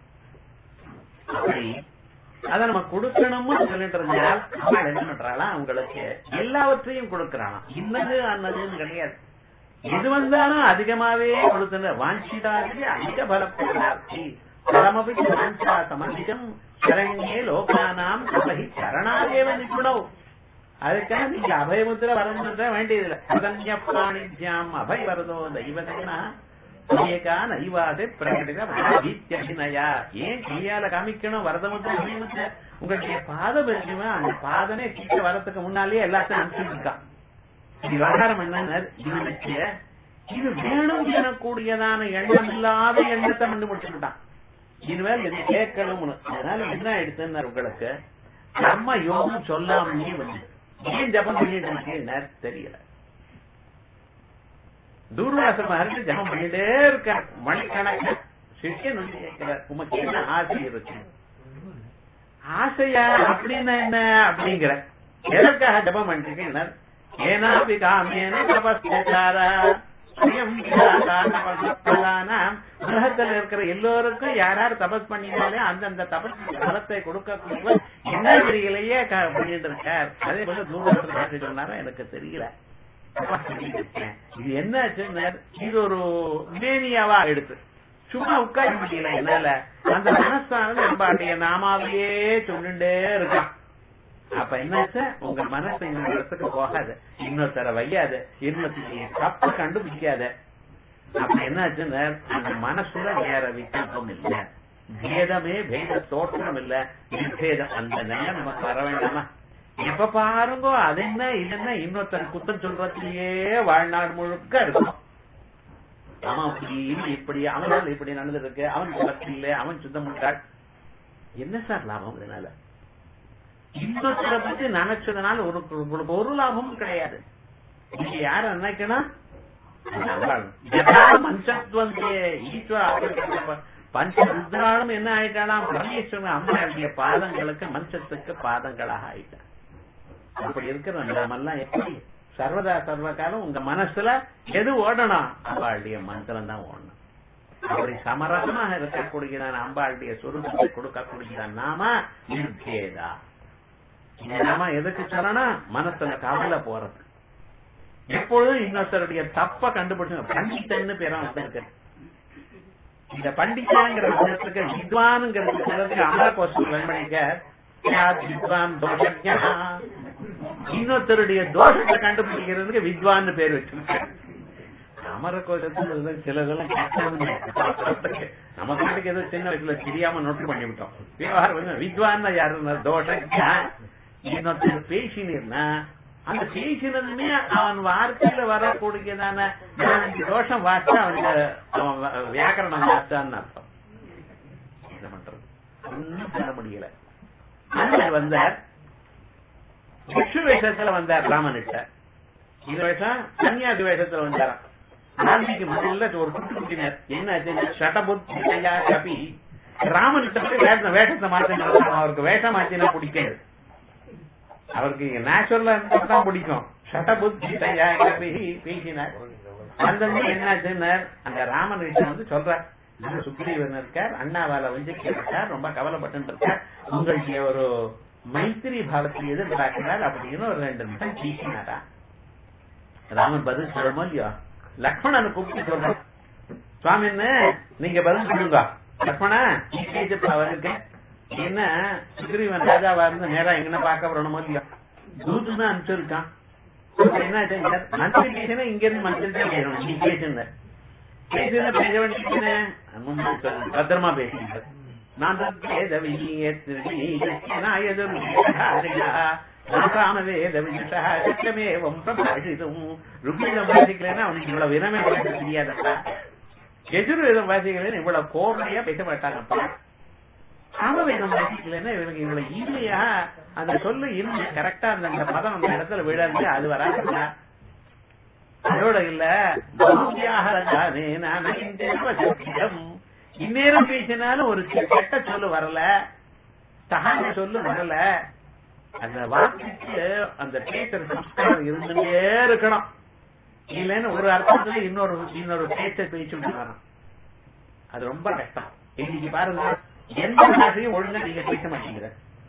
அப்படி அத நம்ம கொடுக்கணும்னு சொல்லிட்டு இருந்தால் அவள் என்ன பண்றாளா உங்களுக்கு எல்லாவற்றையும் கொடுக்கறாளாம் இன்னது அன்னதுன்னு கிடையாது எது வந்தாலும் அதிகமாவே கொடுத்துற வாஞ்சிதாகி அதிக பலப்படாதி பலமபி வாஞ்சா சமதிகம் சரண்யே லோகானாம் அபகி சரணாதேவ நிபுணவ் அதுக்காக நீங்க அபயமுத்திர வரமுத்திர வேண்டியதில்லை அதன்ய பிராணித்யாம் அபய வரதோ தெய்வதேனா ஏகா நைவாதே பிரகடித அபிநயா ஏன் கையால காமிக்கணும் வரதமுத்திர அபயமுத்திர உங்களுடைய பாதம் இருக்குமா அந்த பாதமே கிட்ட வரதுக்கு முன்னாலேயே எல்லாத்தையும் அனுப்பிச்சிருக்கான் விவகாரம் என்ன இவனுக்கு இது வேணும் எனக்கூடியதான எண்ணம் இல்லாத எண்ணத்தை கண்டுபிடிச்சுட்டான் இனிமேல் இது கேட்கணும்னு அதனால என்ன எடுத்துன்னு உங்களுக்கு கர்ம யோகம் சொல்லாமலே வந்து ஏன் ஜபம் பண்ணிட்டு இருக்கேன் தெரியல தூர்வாச மகர்ஷி ஜபம் பண்ணிட்டே இருக்க மணிக்கணக்கு சிஷ்யன் வந்து கேட்கிறார் உமக்கு என்ன ஆசை இருக்கு ஆசையா அப்படின்னா என்ன அப்படிங்கிற எதற்காக ஜபம் பண்ணிருக்கீங்க ஏனாபி காமியன தபஸ்தாரா உலகத்தில் இருக்கிற எல்லோருக்கும் யாராரு தபஸ் பண்ணினாலே அந்தந்த தபஸ் பலத்தை கொடுக்கக்கூடிய என்ன தெரியலையே க- பண்ணிட்டு இருக்கார் அதே போல தூரத்தில் சொன்னாரா எனக்கு தெரியல தபஸ் பண்ணிட்டு இருக்கேன். இது என்ன ஆச்சுன்னா இது ஒரு மேனியாவா எடுத்து சும்மா உட்கார முடியல என்னால அந்த மனசானது நம்மளுடைய நாமாவையே சொல்லிட்டே இருக்கான் அப்ப என்னாச்சு உங்க மனசு இந்த இடத்துக்கு போகாது இன்னொருத்தர வையாது இன்னொருத்தர தப்ப கண்டுபிடிக்காத அப்ப என்னாச்சுன்னா அந்த மனசுல வேற விகல்பம் இல்ல பேதமே பேத தோற்றம் இல்ல விபேதம் அந்த நிலை நமக்கு வர வேண்டாமா எப்ப பாருங்க அது என்ன இது என்ன இன்னொருத்தர் குத்தம் சொல்றதுலயே வாழ்நாள் முழுக்க இருக்கும் அவன் அப்படி இவன் இப்படி அவனால் இப்படி நடந்திருக்கு அவன் பக்தி இல்லை அவன் சுத்தம் பண்ணிட்டாள் என்ன சார் லாபம் இதனால இன்னொருத்தரை பத்தி நினைச்சதுனால ஒரு உங்களுக்கு ஒரு லாபமும் கிடையாது நீங்க யார நினைக்கணும் மஞ்சத்வந்தே ஈஸ்வர பஞ்சருத்ராலும் என்ன ஆயிட்டாலாம் பரமேஸ்வரன் அம்மாவுடைய பாதங்களுக்கு மஞ்சத்துக்கு பாதங்களாக ஆயிட்டான் அப்படி இருக்கிற நாமெல்லாம் எப்படி சர்வதா சர்வ காலம் உங்க மனசுல எது ஓடணும் அம்பாளுடைய மந்திரம் தான் ஓடணும் அப்படி சமரசமாக இருக்கக்கூடியதான அம்பாளுடைய சுருக்கத்தை கொடுக்கக்கூடியத நாம நிர்பேதா இந்த நாம எதுக்கு சொல்லணும் மனசுல கவலை போறது எப்பொழுதும் இன்னொருத்தருடைய தப்ப கண்டுபிடிச்சு பண்டித்தன்னு பேரும் இருக்கு இந்த பண்டிதாங்கிற விஷயத்துக்கு வித்வானுங்கிறதுக்கு அமர கோஷம் பண்ணிக்க வித்வான் தோஷஜா இன்னொருத்தருடைய தோஷத்தை கண்டுபிடிக்கிறதுக்கு வித்வான்னு பேர் வச்சிருக்காங்க அமர கோஷத்துல சிலதெல்லாம் கேட்காம நம்ம நாட்டுக்கு ஏதோ சின்ன வயசுல தெரியாம நோட்டு பண்ணி விட்டோம் விவகாரம் வந்து வித்வான் யாருன்னா தோஷம் இன்னொருத்தர் பேசினீர்னா அந்த பேசினதுமே அவன் வார்த்தையில வரக்கூடியதான நாலஞ்சு தோஷம் வாச்சா அவனுக்கு அவன் வ- வியாக்கரணம் வாச்சான்னு அர்த்தம் என்ன பண்றது ஒண்ணும் பண்ண முடியல அண்ணன் வந்தார் விஷ்ணு வேஷத்துல வந்தார் ராமனிட்ட இது வேஷம் கன்னியாசி வேஷத்துல வந்தாராம் காந்திக்கு முதல்ல ஒரு குட்டி குட்டினர் என்ன ஆச்சு ஷடபுத்தியா கபி ராமனிட்ட போய் வேஷ வேஷத்தை மாத்தினார் அவருக்கு வேஷம் மாத்தினா பிடிக்காது அவருக்கு நேச்சுரலா இருந்தா தான் பிடிக்கும் ஷடபுத்தியா கபி பேசினார் அந்த என்னாச்சுன்னு அந்த ராமன் விஷயம் வந்து சொல்றார் இந்த சுக்ரீவன் இருக்கார் அண்ணாவால வந்து கேட்டார் ரொம்ப கவலைப்பட்டு இருக்கார் உங்களுடைய ஒரு மைத்திரி பாவத்தில் எதிர்பார்க்கிறார் அப்படின்னு ஒரு ரெண்டு நிமிஷம் பேசினாரா ராமன் பதில் சொல்லணுமோ இல்லையோ லக்ஷ்மணனை கூப்பிட்டு சொல்றான் சுவாமி என்ன நீங்க பதில் சொல்லுங்க லக்ஷ்மணா நீ பேசிட்டு அவருக்கு என்ன சுக்ரீவன் ராஜாவா இருந்து நேரா எங்கன்னா பார்க்க வரணுமோ இல்லையோ தூத்து தான் அனுப்பிச்சிருக்கான் என்ன மந்திரி பேசினா இங்க இருந்து மந்திரி தான் பேசணும் நீ பேசுங்க பேசுனா பேச வேண்டியது பத்திரமா பேசுங்க நான் வேத நாம வேத விசேஷமேவம் பிரபாஷிதும் ருக்மிணம் வாசிக்கலன்னா அவனுக்கு இவ்வளவு வினமே தெரியாதப்பா எதிர்வேதம் வாசிக்கலன்னு இவ்வளவு கோபையா பேச மாட்டாங்கப்பா சாமவேதம் வாசிக்கலன்னா இவனுக்கு இவ்வளவு ஈஸியா அந்த சொல்லு இன்னும் கரெக்டா அந்த அந்த பதம் அந்த இடத்துல விழாது அது வராதுல்ல அதோட இல்ல பகுதியாகரங்கானே நான் இந்நேரம் பேசினாலும் ஒரு கெட்ட சொல்லு வரல தகாத சொல்லு வரல அந்த வார்த்தைக்கு அந்த பேசுற சம்ஸ்காரம் இருந்துட்டே இருக்கணும் இல்லைன்னு ஒரு அர்த்தத்துல இன்னொரு இன்னொரு பேச்ச பேச்சுட்டு வரும் அது ரொம்ப கஷ்டம் இன்னைக்கு பாருங்க எந்த பாஷையும் ஒழுங்கா நீங்க பேச மாட்டேங்கிற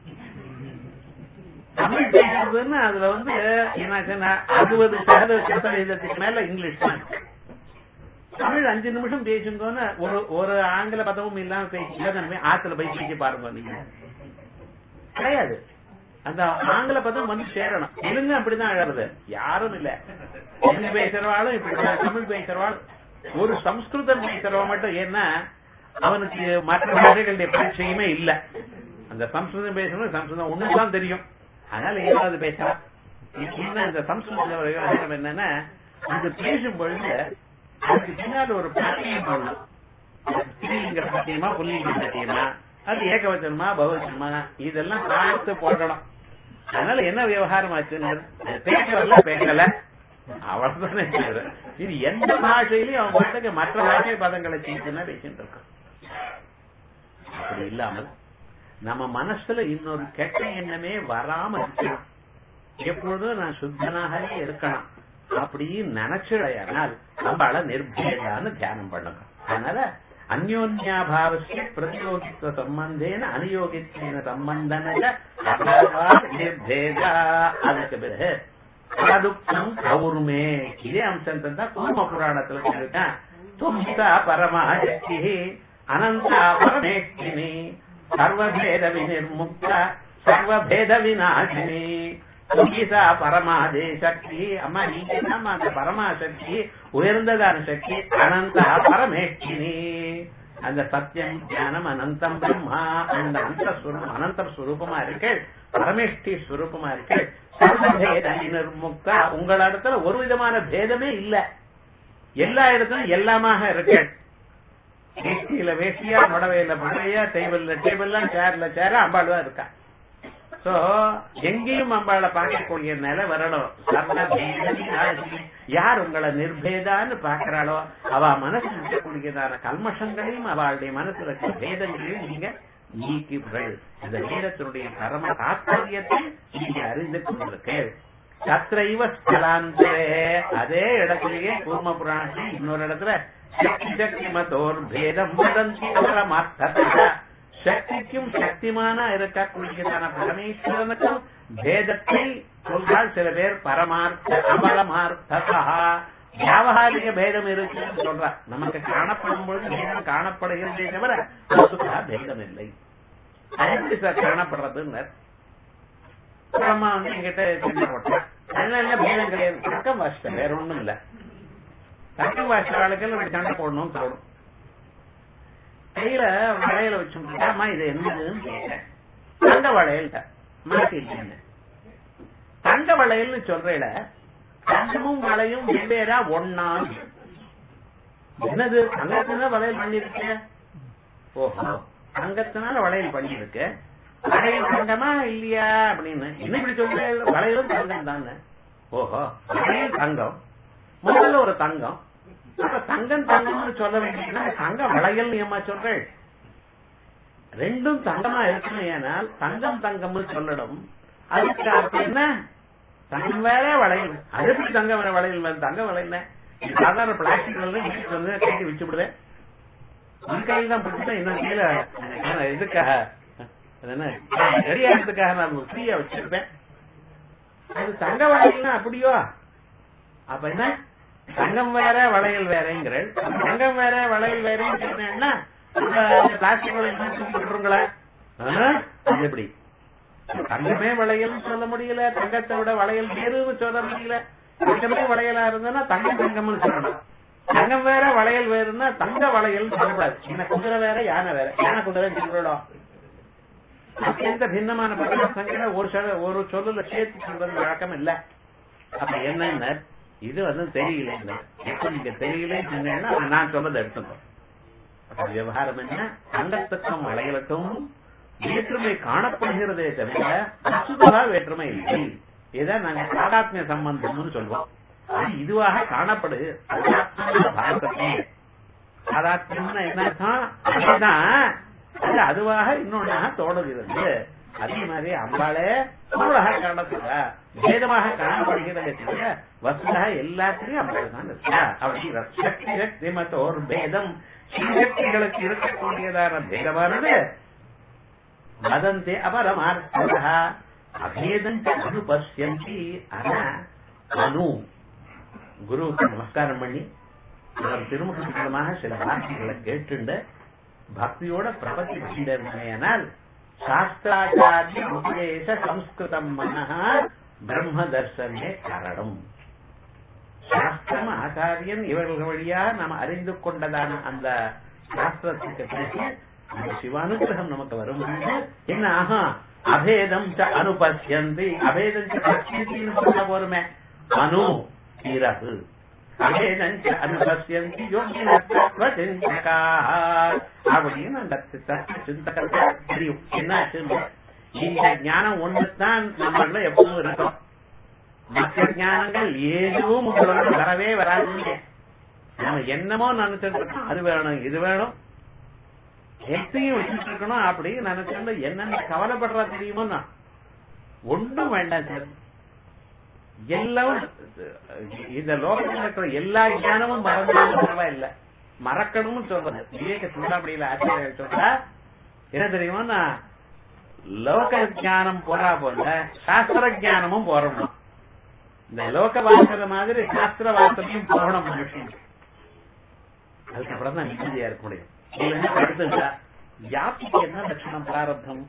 தமிழ் பேசுறதுன்னு அதுல வந்து என்ன அறுபது சதவீதத்துக்கு மேல இங்கிலீஷ் தான் இருக்கு. தமிழ் அஞ்சு நிமிஷம் பேசுங்கன்னு ஒரு ஒரு ஆங்கில பதமும் இல்லாம பேசி ஆத்துல போய் பேசி பாருங்க நீங்க கிடையாது அந்த ஆங்கில பதம் வந்து சேரணும் தெலுங்கு அப்படிதான் அழறது யாரும் இல்ல தெலுங்கு பேசுறவாளும் இப்படிதான் தமிழ் பேசுறவாள் ஒரு சம்ஸ்கிருதம் பேசுறவன் மட்டும் ஏன்னா அவனுக்கு மற்ற பாஷைகளுடைய பரிச்சயமே இல்ல அந்த சம்ஸ்கிருதம் பேசணும் சம்ஸ்கிருதம் ஒண்ணுதான் தெரியும் அதனால ஏதாவது பேசலாம் என்ன இந்த சம்ஸ்கிருத விவகாரம் என்னன்னா அது பேசும் பொழுது அதுக்கு பின்னாடி ஒரு பாட்டியம் போடணும் ஸ்ரீலிங்க பாட்டியமா புல்லிங்க பாட்டியமா அது ஏகவச்சனமா பகுவச்சனமா இதெல்லாம் பார்த்து போடணும் அதனால என்ன விவகாரம் ஆச்சுன்னு பேசல பேசல அவ்வளவுதானே தவிர, இது எந்த பாஷையிலையும் அவன் பாட்டுக்கு மற்ற பாஷை பதங்களை சேர்த்துனா பேசிட்டு இருக்கான் அப்படி இல்லாமல் நம்ம மனசுல இன்னொரு கெட்ட எண்ணமே வராம இருக்கணும் எப்பொழுதும் நான் சுத்தனாகவே இருக்கணும் அப்படின்னு நினைச்சிடையானால் நம்மளால நிர்பேதான்னு தியானம் பண்ணணும் அதனால அந்யோன்யாபாவசிய பிரதியோகித்துவ சம்பந்தேன அனுயோகித்தேன சம்பந்தன நிர்பேதா அதுக்கு பிறகு அதுக்கும் கௌர்மே இதே அம்சம் தான் கூர்ம புராணத்துல சொல்லிருக்கேன் தும்சா பரமாசக்தி அனந்தா பரமேஷ்டினி சர்வபேத வினிர்முக்த சர்வபேத விநாசினி கீதா பரமாதே சக்தி அம்மா நீங்க தான் அந்த பரமாசக்தி உயர்ந்ததான சக்தி அனந்தா பரமேஷ்டினி அந்த சத்தியம் ஞானம் அனந்தம் பிரம்மா அந்த அந்த ஸ்வரூபம் அனந்த ஸ்வரூபமா இருக்கு பரமேஷ்டி ஸ்வரூபமா இருக்கு சர்வபேத நிர்முக்தா உங்களிடத்துல ஒரு விதமான பேதமே இல்ல எல்லா இடத்துலயும் எல்லாமாக இருக்கு வேஷ்டியில வேஷ்டியா புடவையில புடவையா டேபிள்ல டேபிள்லாம் சேர்ல சேர அம்பாள் தான் இருக்கா சோ எங்கேயும் அம்பாளை பார்க்கக்கூடிய நிலை வரணும் சர்வ பேதவி நாசினி. யார் உங்களை நிர்பேதான்னு பாக்குறாளோ அவ மனசுல இருக்கக்கூடியதான கல்மஷங்களையும் அவளுடைய மனசுல இருக்க பேதங்களையும் நீங்க நீக்குங்கள் இந்த வேதத்தினுடைய பரம தாத்பரியத்தை நீங்க அறிந்து கொண்டிருக்கேன் சத்ரைவ ஸ்தலாந்தரே அதே இடத்திலேயே கூர்ம புராணத்தில் இன்னொரு இடத்துல சக்தி சக்தி மதோர் பேதம் வதந்தி பரமார்த்ததா சக்திக்கும் சக்திமான இருக்கக்கூடியதான பரமேஸ்வரனுக்கும் பேதத்தை சொல்றால் சில பேர் பரமார்த்த அபரமார்த்ததா வியாபகாரிக பேதம் இருக்குன்னு சொல்றா நமக்கு காணப்படும் பொழுது பேதம் காணப்படுகிறதே தவிர வஸ்துதா பேதம் இல்லை அது சார் காணப்படுறதுன்னு அம்மா வந்து என்கிட்ட சின்ன போட்டேன் அதனால என்ன பேதம் கிடையாது பக்கம் வாசிட்டேன் வேற ஒண்ணும் இல்ல தங்க வாசகாலுக்கு இப்படி சண்டை போடணும்னு தோணும் கையில வளையல வச்சுட்டு அம்மா இது என்னதுன்னு கேட்டேன் தங்க வளையல் மாட்டிட்டேன் தங்க வளையல்னு சொல்றேல தங்கமும் வளையும் வெவ்வேறா ஒன்னா என்னது தங்கத்தினால வளையல் பண்ணிருக்கேன் ஓஹோ தங்கத்தினால வளையல் பண்ணிருக்கு வளையல் தங்கமா இல்லையா அப்படின்னு என்ன இப்படி சொல்ற வளையலும் தங்கம் தானே ஓஹோ வளையல் தங்கம் முதல்ல ஒரு தங்கம் அப்ப தங்கம் தங்கம்னு சொல்ல வேண்டியதுன்னா தங்க வளையல் ஏமா சொல்றேன் ரெண்டும் தங்கமா இருக்கணும் ஏனால் தங்கம் தங்கம்னு சொல்லணும் அதுக்கு அர்த்தம் என்ன தங்கம் வேற வளையல் அது எப்படி தங்க வேற வளையல் வேற தங்க வளையல் சாதாரண பிளாஸ்டிக் வந்து வீட்டுக்கு வந்து கட்டி வச்சு விடுவேன் உன் கையில் தான் பிடிச்சா இன்னும் கீழே இதுக்காக அது என்ன ரெடி ஆகிறதுக்காக நான் ஃப்ரீயா வச்சிருப்பேன் அது தங்க வளையல்னா அப்படியோ அப்ப என்ன தங்கம் வேற வளையல் வேறங்கிற தங்கம் வேற வளையல் வேறன்னு சொன்னேன்னா பிளாஸ்டிக் வளையல் விட்டுருங்களா அது எப்படி தங்கமே வளையல் சொல்ல முடியல தங்கத்தை விட வளையல் வேறுன்னு சொல்ல முடியல தங்கமே வளையலா இருந்ததுன்னா தங்கம் தங்கம்னு சொல்லணும் தங்கம் வேற வளையல் வேறுன்னா தங்க வளையல் சொல்லக்கூடாது என்ன குதிரை வேற யானை வேற யானை குதிரை சொல்லிடும் அத்தியந்த பின்னமான பரிமாசங்களை ஒரு சொல்ல ஒரு சொல்லுல சேர்த்து சொல்றது வழக்கம் இல்ல அப்ப என்னன்னு இது வந்து தெரியல எப்ப நீங்க தெரியலன்னு சொன்னீங்கன்னா நான் சொன்னதை எடுத்துக்கோ அப்ப விவகாரம் என்ன தங்கத்துக்கும் வளையலுக்கும் வேற்றுமை காணப்படுகிறதே தவிர அசுதா வேற்றுமை இல்லை இதான் நாங்க சாதாத்மிய சம்பந்தம்னு சொல்வோம் அது இதுவாக காணப்படுது சாதாத்மியம்னா என்ன அதுதான் அது அதுவாக இன்னொன்னாக தோணுகிறது அதே மாதிரி அம்பாளே பொருளாக காணப்படுறா வேதமாக காணப்படுகிறது தவிர வசுதா எல்லாத்திலையும் அம்பாள் தான் இருக்கா அப்படி சக்தி சக்தி மத்த ஒரு பேதம் சக்திகளுக்கு இருக்கக்கூடியதான பேதமானது வதந்தே அபரமார்த்தா அபேதம் அனுபஷ்யந்தி ஆனா அனு குருவுக்கு நமஸ்காரம் பண்ணி அவர் திருமுகமாக சில வார்த்தைகளை கேட்டுண்டு பக்தியோட பிரபத்தி பண்ணினால் சாஸ்திராச்சாரிய உபதேச சம்ஸ்கிருதம் மனஹ பிரம்ம தர்சனே காரணம் சாஸ்திரம் ஆச்சாரியன் இவர்கள் வழியாக நாம் அறிந்து கொண்டதான அந்த சாஸ்திரத்துக்கு பிறகு அந்த சிவானுகிரகம் நமக்கு வரும் என்ன ஆஹா அபேதம் அனுபசியந்தி அபேதம் பசியந்தின்னு சொல்ல போருமே அனு பிறகு அபேதம் அனுபசியந்தி அப்படின்னு அந்த சிந்தகத்தை தெரியும் என்னாச்சு இந்த ஞானம் ஒண்ணுதான் நம்மள எப்பவும் இருக்கும் மற்ற ஞானங்கள் எதுவும் உங்களோட வரவே வராது நம்ம என்னமோ நினைச்சிட்டு இருக்கோம் அது வேணும் இது வேணும் எத்தையும் வச்சுட்டு இருக்கணும் அப்படி நினைச்சுட்டு என்னென்ன கவலைப்படுறா தெரியுமோ நான் ஒன்றும் வேண்டாம் சார் எல்லாம் இந்த லோகத்தில் இருக்கிற எல்லா ஞானமும் மறந்தாலும் பரவாயில்ல மறக்கணும்னு சொல்றது விவேக சூடாமணியில ஆசிரியர் சொல்றா என்ன தெரியுமா லோக ஜானம் போறா போல சாஸ்திர ஜானமும் போறணும் இந்த லோக வாசல மாதிரி சாஸ்திர வாசலையும் போகணும் மனுஷன் அதுக்கப்புறம் தான் நிம்மதியா இருக்க முடியும் அடுத்ததா வியாப்திக்கு என்ன லட்சணம் பிராரப்தம்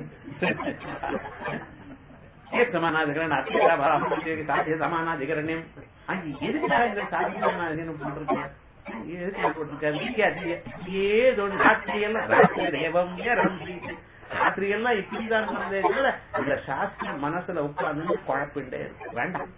சமானாதிகரன் அத்தியாபாரம் சாத்திய சமானாதிகரணியம் அங்க எதுக்காக இந்த சாத்திய சமானாதிகரணம் போட்டிருக்கேன் எதுக்காக போட்டிருக்காரு ஏதோ ராத்திரி எல்லாம் ராத்திரி தேவம் ராத்திரி எல்லாம் இப்படிதான் சொன்னதே தவிர இந்த சாஸ்திரம் மனசுல உட்கார்ந்து குழப்பிண்டே இருக்கு வேண்டாம்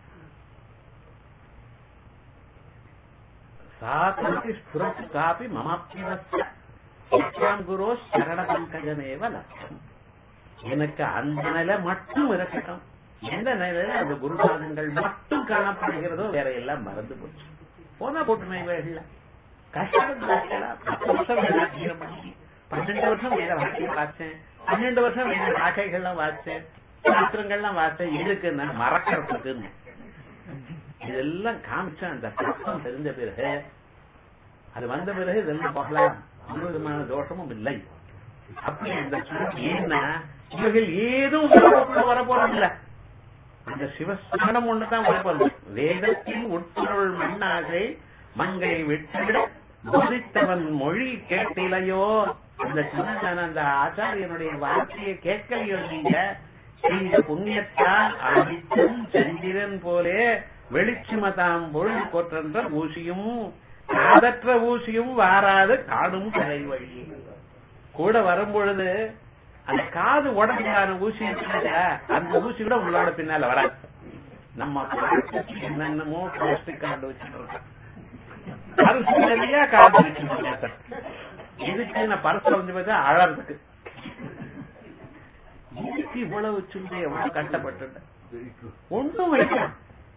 சாத்தி ஸ்புரத்து காப்பி மமாப்பியம் குரோ சரண பங்கஜமேவ லட்சம் எனக்கு அந்த நிலை மட்டும் இருக்கட்டும் எந்த நிலையில அந்த குருநாதங்கள் மட்டும் காணப்படுகிறதோ வேற எல்லாம் மறந்து போச்சு போனா போட்டுமே இவைகள்ல கஷ்டம் பத்து வருஷம் வேதாத்தியம் பண்ணி பன்னெண்டு வருஷம் வேத வாக்கியம் வாச்சேன் பன்னெண்டு வருஷம் வேத வாக்கைகள்லாம் வாச்சேன் சாஸ்திரங்கள்லாம் வாச்சேன் எதுக்கு மறக்கிறதுக்குன்னு இதெல்லாம் காமிச்ச அந்த கஷ்டம் தெரிஞ்ச பிறகு அது வந்த பிறகு இதெல்லாம் போகலாம் ஒரு விதமான தோஷமும் இல்லை அப்படி அந்த ஏன்னா இவர்கள் ஏதும் வர போறதில்ல அந்த சிவஸ்மரணம் ஒண்ணுதான் வரப்போறது வேதத்தின் உட்பொருள் மண்ணாகை மங்கை விட்டுவிட போதித்தவன் மொழி கேட்டிலையோ அந்த சிவன் அந்த ஆச்சாரியனுடைய வார்த்தையை கேட்கலையோ நீங்க இந்த புண்ணியத்தால் அடித்தும் செந்திரன் போலே வெளிச்சுமதாம் பொழுது கொற்றன்ற ஊசியும் காதற்ற ஊசியும் வாராது காடும் கரை வழி கூட வரும்பொழுது அந்த காது உடம்புக்கான ஊசி இருக்குல்ல, அந்த ஊசி கூட உங்களோட பின்னால வராது நம்ம பாட்டுக்கு என்னென்னமோ பிளாஸ்டிக் கார்டு வச்சுட்டு இருக்கோம் பரிசு நிறைய காது வச்சுட்டு இதுக்கு நான் பரிசு வந்து பார்த்தா அழறதுக்கு இதுக்கு இவ்வளவு வச்சுட்டு எவ்வளவு கஷ்டப்பட்டு ஒன்றும் வேண்டாம்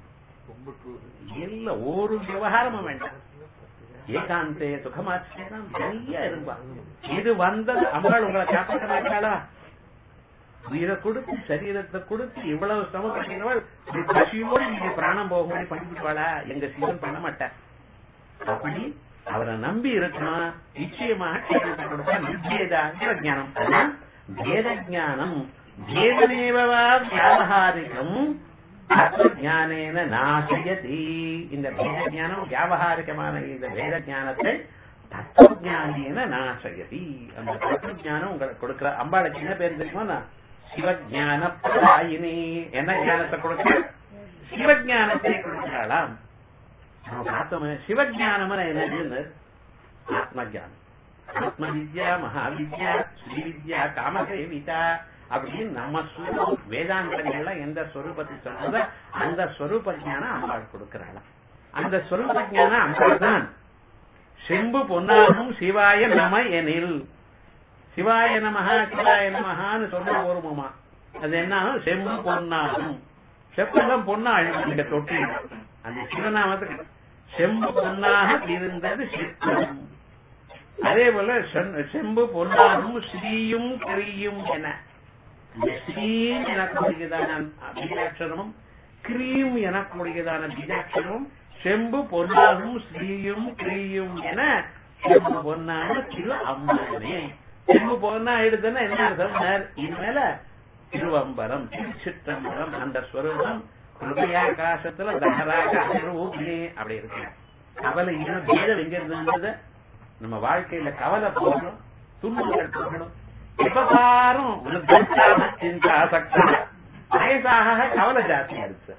இல்ல ஒரு விவகாரமும் வேண்டாம் ஏகாந்தே சுகமாச்சேதான் நிறைய இருப்பா இது வந்தது அம்பாள் உங்களை காப்பாற்ற மாட்டாளா உயிரை கொடுத்து சரீரத்தை கொடுத்து இவ்வளவு சிரமப்பட்டவள் பசியோடு நீங்க பிராணம் போகும்படி பண்ணிவிடுவாளா எங்க சிவன் பண்ண மாட்டார் அப்படி அவரை நம்பி இருக்கணும் நிச்சயமாக கேள்விப்பட்டு கொடுத்தா நிச்சயதாங்கிற ஞானம் அதான் வேத ஞானம் வேதனேவா வியாபகாரிகம் தத்துவஞானேன நாசயதி இந்த வேத ஞானம் வியாபகாரிகமான இந்த வேத ஞானத்தை தத்துவஞானேன நாசயதி அந்த தத்துவஞானம் உங்களுக்கு கொடுக்கிற அம்பாளுக்கு என்ன பேர் தெரியுமா சிவஞான பிரதாயினி என்ன ஞானத்தை கொடுக்கிற சிவஞானத்தை கொடுக்கிறாளாம் நம்ம பார்த்தோமே சிவஞானம் என்னது ஆத்ம ஜானம் ஆத்ம வித்யா மகாவித்யா ஸ்ரீவித்யா காமசேவிதா அப்படின்னு நம்ம ஸ்வரூ- வேதாந்தங்கள்ல எந்த ஸ்வரூபத்தை சொன்னதோ அந்த ஸ்வரூப ஞானம் அம்பாள் கொடுக்கிறாளாம் அந்த ஸ்வரூப ஞானம் அம்பாள் தான் செம்பு பொன்னாகும் சிவாய நம எனில் சிவாய நமஹா சிவாய நமஹான்னு சொல்ல போருமாமா அது என்ன ஆகும்? செம்பு பொன்னாகும் செப்பெல்லாம் பொண்ணா அழுங்க தொட்டி அந்த சிவநாமத்துக்கு செம்பு பொன்னாக இருந்தது சிற்பம் அதே போல செம்- செம்பு பொன்னாகும் ஸ்ரீயும் கிரியும் என இந்த ஸ்ரீம் எனக்கூடியதான பீஜாட்சரமும் கிரீம் எனக்கூடியதான பீஜாட்சரமும் செம்பு பொன்னாகும் ஸ்ரீயும் கிரியும் என செம்பு பொன்னாக திரு அம்மானே செம்பு பொன்னா எடுத்தனா என்ன அர்த்தம் இனிமேல திருவம்பரம் திருச்சிற்றம்பரம் அந்த ஸ்வரூபம் ஹிருதயாகாசத்துல தகராக அனுரூபினே அப்படி இருக்கு கவலை இன்னும் பேதம் எங்க இருந்தது நம்ம வாழ்க்கையில கவலை போகணும் துன்பங்கள் போகணும் எப்ப பாரும் விருத்தான சிந்தா சக்தி வயசாக கவலை ஜாஸ்தியா இருக்கு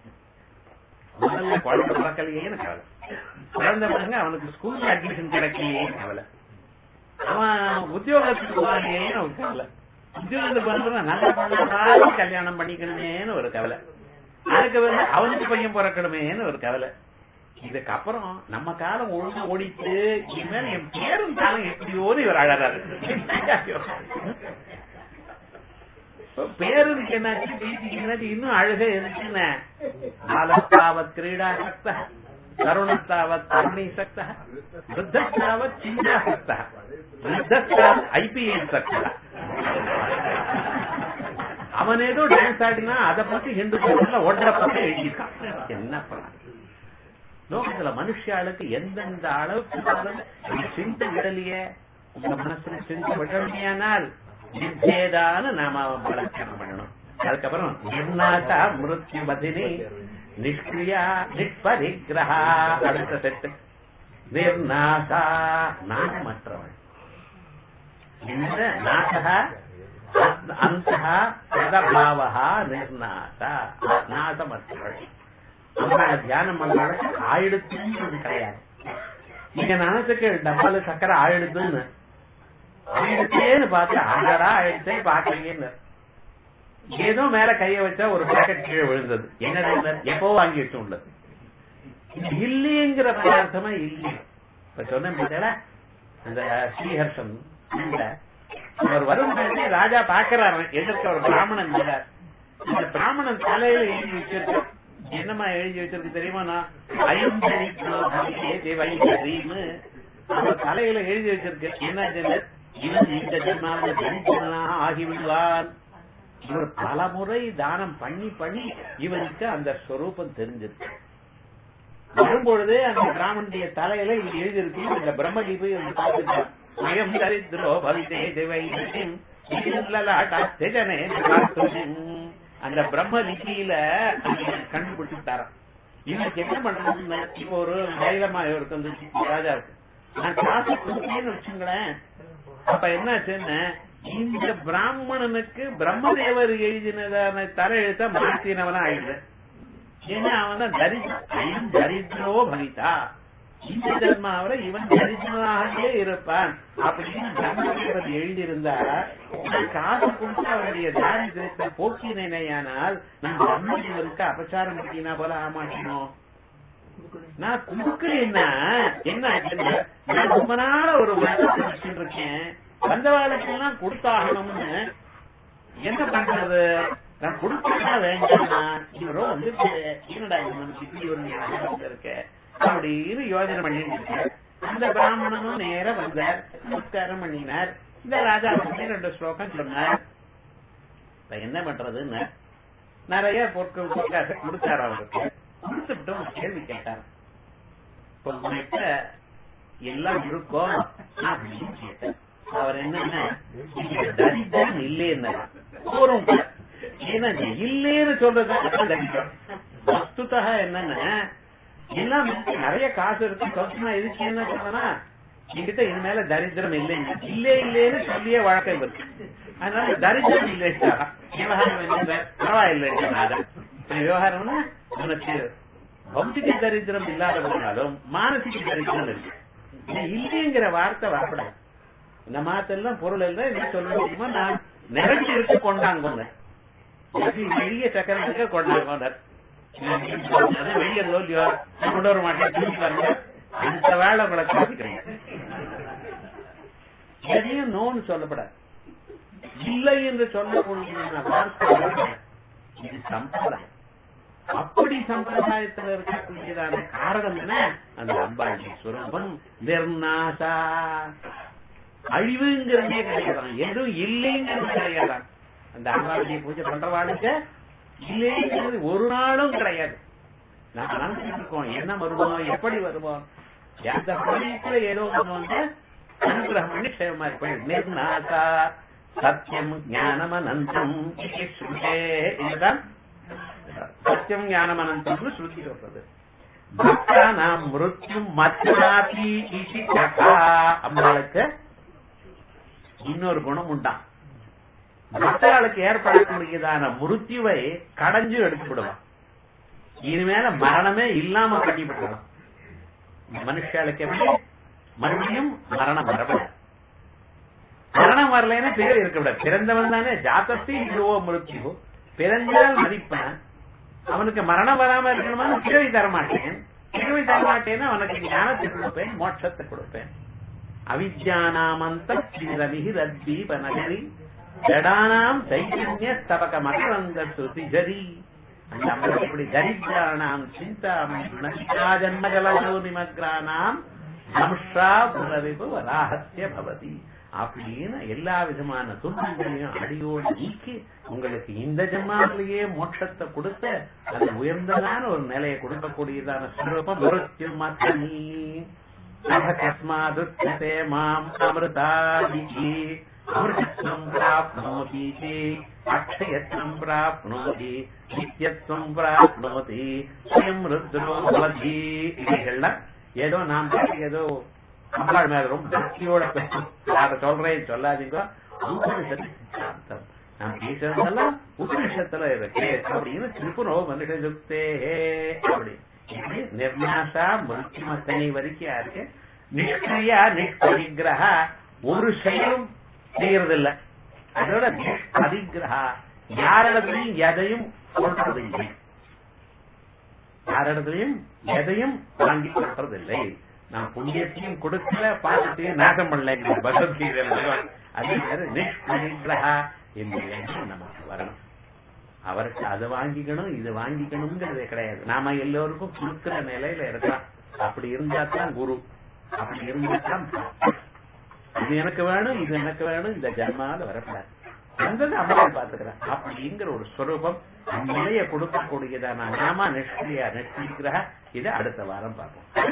முதல்ல குழந்தை பிறக்கலையேன்னு கவலை குழந்தை பிறங்க அவனுக்கு ஸ்கூல் அட்மிஷன் கிடைக்கலையேன்னு கவலை அவன் உத்தியோகத்துக்கு போகலையேன்னு ஒரு கவலை உத்தியோகத்துக்கு பண்றவன் நல்ல பண்ணாலும் கல்யாணம் பண்ணிக்கணுமேன்னு ஒரு கவலை அதுக்கு வந்து அவனுக்கு பையன் பிறக்கணுமேன்னு ஒரு கவலை இதுக்கப்புறம் நம்ம காலம் ஒழுங்கா ஓடிட்டு இனிமேல் என் பேரும் காலம் எப்படியோன்னு இவர் அழறாரு பேருக்கு என்னாச்சு வீட்டுக்கு என்னாச்சு இன்னும் அழுக எதுக்குன்னு பாலஸ்தாவத் கிரீடா சக்த தருணத்தாவத் தருணி சக்த விருத்தஸ்தாவத் சிந்தா சக்த விருத்தஸ்தாவத் ஐபிஎஸ் சக்த அவன் ஏதோ டான்ஸ் ஆடினா அதை பத்தி ஹிந்து ஒன்றரை பத்தி எழுதியிருக்கான் என்ன பண்ண லோகத்துல மனுஷாளுக்கு எந்தெந்த அளவுக்கு இருந்தாலும் இது சிந்தை விடலையே உங்க மனசுல சிந்தை விடலையானால் நிச்சயதான நாம வளர்க்கணும் பண்ணணும் அதுக்கப்புறம் நிர்ணாதா மிருத்யு பதினி நிஷ்கிரியா நிஷ்பரிகிரகா அடுத்த செட்டு நிர்நாசா நாசமற்றவள் இந்த நாசகா அந்த சதபாவா நிர்நாசா நாசமற்றவள் அம்பாளை தியானம் பண்ணாலும் ஆயிடுத்துன்னு கிடையாது நீங்க நினைச்சுக்கு டப்பால சக்கரை ஆயிடுதுன்னு ஆயிடுச்சேன்னு பார்த்து ஆடடா ஆயிடுச்சே பாக்கலையேன்னு ஏதோ மேல கைய வச்சா ஒரு பாக்கெட் கீழே விழுந்தது என்ன எப்போ வாங்கி வச்சு உள்ளது இல்லைங்கிற பதார்த்தமா இல்லை இப்ப சொன்னேன் பார்த்தீங்களா அந்த ஸ்ரீஹர்ஷன் இந்த அவர் வரும் பொழுது ராஜா பாக்குறாரு எதிர்க்க ஒரு பிராமணன் இருந்தார் அந்த பிராமணன் தலையில எழுதி வச்சிருக்க என்னமா எழுதி வச்சிருக்கு தெரியுமா நான் ஐம்பது அவர் தலையில எழுதி வச்சிருக்கு என்ன ஜென்ம- இவன் இந்த ஜென்மாவில் தனித்தனாக ஆகிவிடுவான் இவர் பல முறை தானம் பண்ணி பண்ணி இவனுக்கு அந்த ஸ்வரூபம் தெரிஞ்சிருக்கு வரும்பொழுதே அந்த பிராமணுடைய தலையில இது எழுதியிருக்கு இந்த பிரம்மதீபு என்று பார்த்துட்டார் ஸ்வயம் தரித்ரோ பவிதே திவை அந்த பிரம்ம லிபியில கண்டுபிடிச்சுட்டாராம் இன்னைக்கு என்ன பண்றதுன்னு இப்போ ஒரு தைலமா இவருக்கு வந்து ராஜாவுக்கு நான் காசு கொடுத்தேன்னு வச்சுங்களேன் அப்ப என்னாச்சுன்னு இந்த பிராமணனுக்கு பிரம்மதேவர் எழுதினதான தலை எழுத்த மாற்றினவனா ஆயிடுது ஏன்னா அவன் தான் தரித்திரம் தரித்திரோ பவிதா இந்த ஜென்மாவில இவன் தரித்திரனாகவே இருப்பான் அப்படின்னு தர்மபுரம் எழுதியிருந்தா நான் காசு கொடுத்து அவருடைய தாரித்திரத்தை போக்கினேனையானால் நான் தர்மபுரத்துக்கு அபச்சாரம் பண்ணினா போல ஆமாட்டணும் நான் கொடுக்கலன்னா என்ன ஆச்சுன்னா, நான் ரொம்ப நாள ஒரு மனசு வச்சுட்டு இருக்கேன் வந்தவாளுக்கெல்லாம் கொடுத்தாகணும்னு என்ன பண்றது நான் கொடுத்தா வேண்டாமா இவரோ வந்து என்னடா இது நமக்கு இப்படி ஒரு ஞாபகம் இருக்கு அப்படின்னு யோஜனை பண்ணிட்டு இருக்கேன். அந்த பிராமணனும் நேர வந்தார் நமஸ்காரம் பண்ணினார் இந்த ராஜா வந்து ரெண்டு ஸ்லோகம் சொன்னார் இப்ப என்ன பண்றதுன்னு நிறைய பொருட்கள் பொருட்காசு கொடுத்தாரு அவருக்கு கொடுத்துட்டு ஒரு கேள்வி கேட்டார் இப்ப உங்ககிட்ட எல்லாம் இருக்கும் அப்படின்னு கேட்டார் அவர் என்னன்னா இங்க தரித்திரம் இல்லைன்னு போறோம் ஏன்னா இது இல்லைன்னு சொல்றது அதான் தரித்திரம் வஸ்துதா என்னன்னா எல்லாம் இருக்கு, நிறைய காசு இருக்கு சொந்தமா இதுக்கு என்ன சொன்னா என்கிட்ட இது மேல தரித்திரம் இல்லைங்க இல்லே இல்லேன்னு சொல்லியே வழக்கம் இருக்கு அதனால தரித்திரம் இல்லைட்டா விவகாரம் என்ன பரவாயில்லை விவகாரம்னா உனக்கு பௌத்திக தரித்திரம் இல்லாத போனாலும் மானசிக தரித்திரம் இருக்கு இந்த இல்லைங்கிற வார்த்தை வரப்படாது இந்த மாத்தெல்லாம் பொருள் எல்லாம் என்ன சொல்ல முடியுமா நான் நிறைஞ்சு இருக்கு கொண்டாங்க வெளிய சக்கரத்துக்கு கொண்டாங்க வெளியே லோலியோ கொண்டு வர மாட்டேன் திரும்பி பாருங்க அடுத்த வேலை உங்களை காமிக்கிறேன் எதையும் நோன்னு சொல்லப்படாது இல்லை என்று சொல்லக்கூடிய வார்த்தை வரக்கூடாது. இது சம்பிரதாயம் அப்படி சம்பிரதாயத்துல இருக்கக்கூடியதான காரணம் என்ன அந்த அம்பாஜி சுரூபம் நிர்நாசா அழிவுங்கிறதே கிடையாதான் எதுவும் இல்லைங்கிறது கிடையாதான் அந்த அம்பாஜி பூஜை பண்றவாளுக்கு இல்லைங்கிறது ஒரு நாளும் கிடையாது நான் நினைச்சிட்டு இருக்கோம் என்ன வருவோம் எப்படி வருவோம் அந்த பணிக்குள்ள ஏதோ ஒண்ணு வந்து அனுகிரகம் பண்ணி சேவமா இருப்பேன் நிர்நாசா சத்தியம் ஞானம் அனந்தம் இது ஸ்ருதே இதுதான் சத்தியம் ஞானம் அனந்தம்னு ஸ்ருதி சொல்றது பக்தானாம் மிருத்யும் மத்னாபி இசி கதா அம்பாளுக்கு இன்னொரு குணம் உண்டான் பக்தர்களுக்கு ஏற்படக்கூடியதான மிருத்யுவை கடைஞ்சு எடுத்துவிடுவான் இனிமேல மரணமே இல்லாம கட்டிவிட்டுருவான் மனுஷாளுக்கு எப்படி மறுபடியும் மரணம் வரப்படாது மரணம் வரலைன்னா பேர் இருக்கக்கூடாது பிறந்தவன் தானே ஜாத்தஸ்தி இதுவோ மிருத்யு பிறந்தால் மதிப்பேன் அவனுக்கு மரணம் வராம இருக்கணுமா பிறவி தரமாட்டேன் பிறவி தரமாட்டேன்னா அவனுக்கு ஞானத்தை கொடுப்பேன் மோட்சத்தை கொடுப்பேன் அவித்யானாமந்த ஸ்ரீரவிஹிரத்தீப நகரி ஜடானாம் சைதன்ய ஸ்தபக மகரந்த சுதிஜரி அந்த அம்மன் இப்படி தரித்திராணாம் சிந்தாமணா ஜன்மகலோ நிமக்ரானாம் சம்ஷா புரவிபு வராஹத்திய பவதி அப்படின்னு எல்லா விதமான துன்பங்களையும் அடியோடு நீக்கி உங்களுக்கு இந்த ஜென்மாவிலேயே மோட்சத்தை கொடுத்த அது உயர்ந்ததான ஒரு நிலையை கொடுக்கக்கூடியதான ஸ்வரூபம் மிருத்யு மத்தனி கஸ்மாதுச்சதே மாம் அமிர்தாதிகி அமிர்தத்வம் பிராப்னோதி அக்ஷயத்வம் பிராப்னோதி நித்யத்வம் பிராப்னோதி ஸ்வயம் ருத்ரோ பவதி இவைகள்லாம் ஏதோ நாம் பாட்டுக்கு ஏதோ அம்பாள் மேல ரொம்ப பக்தியோட பேசும் யார சொல்றேன் சொல்லாதீங்க உபனிஷத்து சித்தாந்தம் நான் பேசுறதெல்லாம் உபனிஷத்துல இருக்கு அப்படின்னு திருப்புனோ மனுஷயுக்தே அப்படி இப்படி நிர்நாசா மிருத்யுமத்தனை வரைக்கும் இருக்கு நிஷ்கிரியா நிஷ்பரிகிரக ஒரு செயலும் செய்யறதில்ல அதோட நிஷ்பரிகிரகா யாரிடத்திலையும் எதையும் சொல்றதில்லை யாரிடத்திலையும் எதையும் வாங்கி கொடுக்கறதில்லை நான் புண்ணியத்தையும் கொடுக்கல பாசத்தையும் நாசம் பண்ணல பகவத்கீதை அது பேரு நிஷ்பரிகிரகா என்று எண்ணம் நமக்கு வரணும் அவருக்கு அதை வாங்கிக்கணும் இது வாங்கிக்கணுங்கிறதே கிடையாது நாம எல்லோருக்கும் கொடுக்கிற நிலையில இருக்கலாம் அப்படி இருந்தா தான் குரு அப்படி இருந்தா தான் பக்தன். இது எனக்கு வேணும் இது எனக்கு வேணும் இந்த ஜன்மால வரக்கூடாது வந்தது அம்மாவை பாத்துக்கிறேன் அப்படிங்கிற ஒரு ஸ்வரூபம் நிலையை கொடுக்கக்கூடியதான நாம நிஷ்கிரியா நிஷ்கிரக இதை அடுத்த வாரம் பார்ப்போம்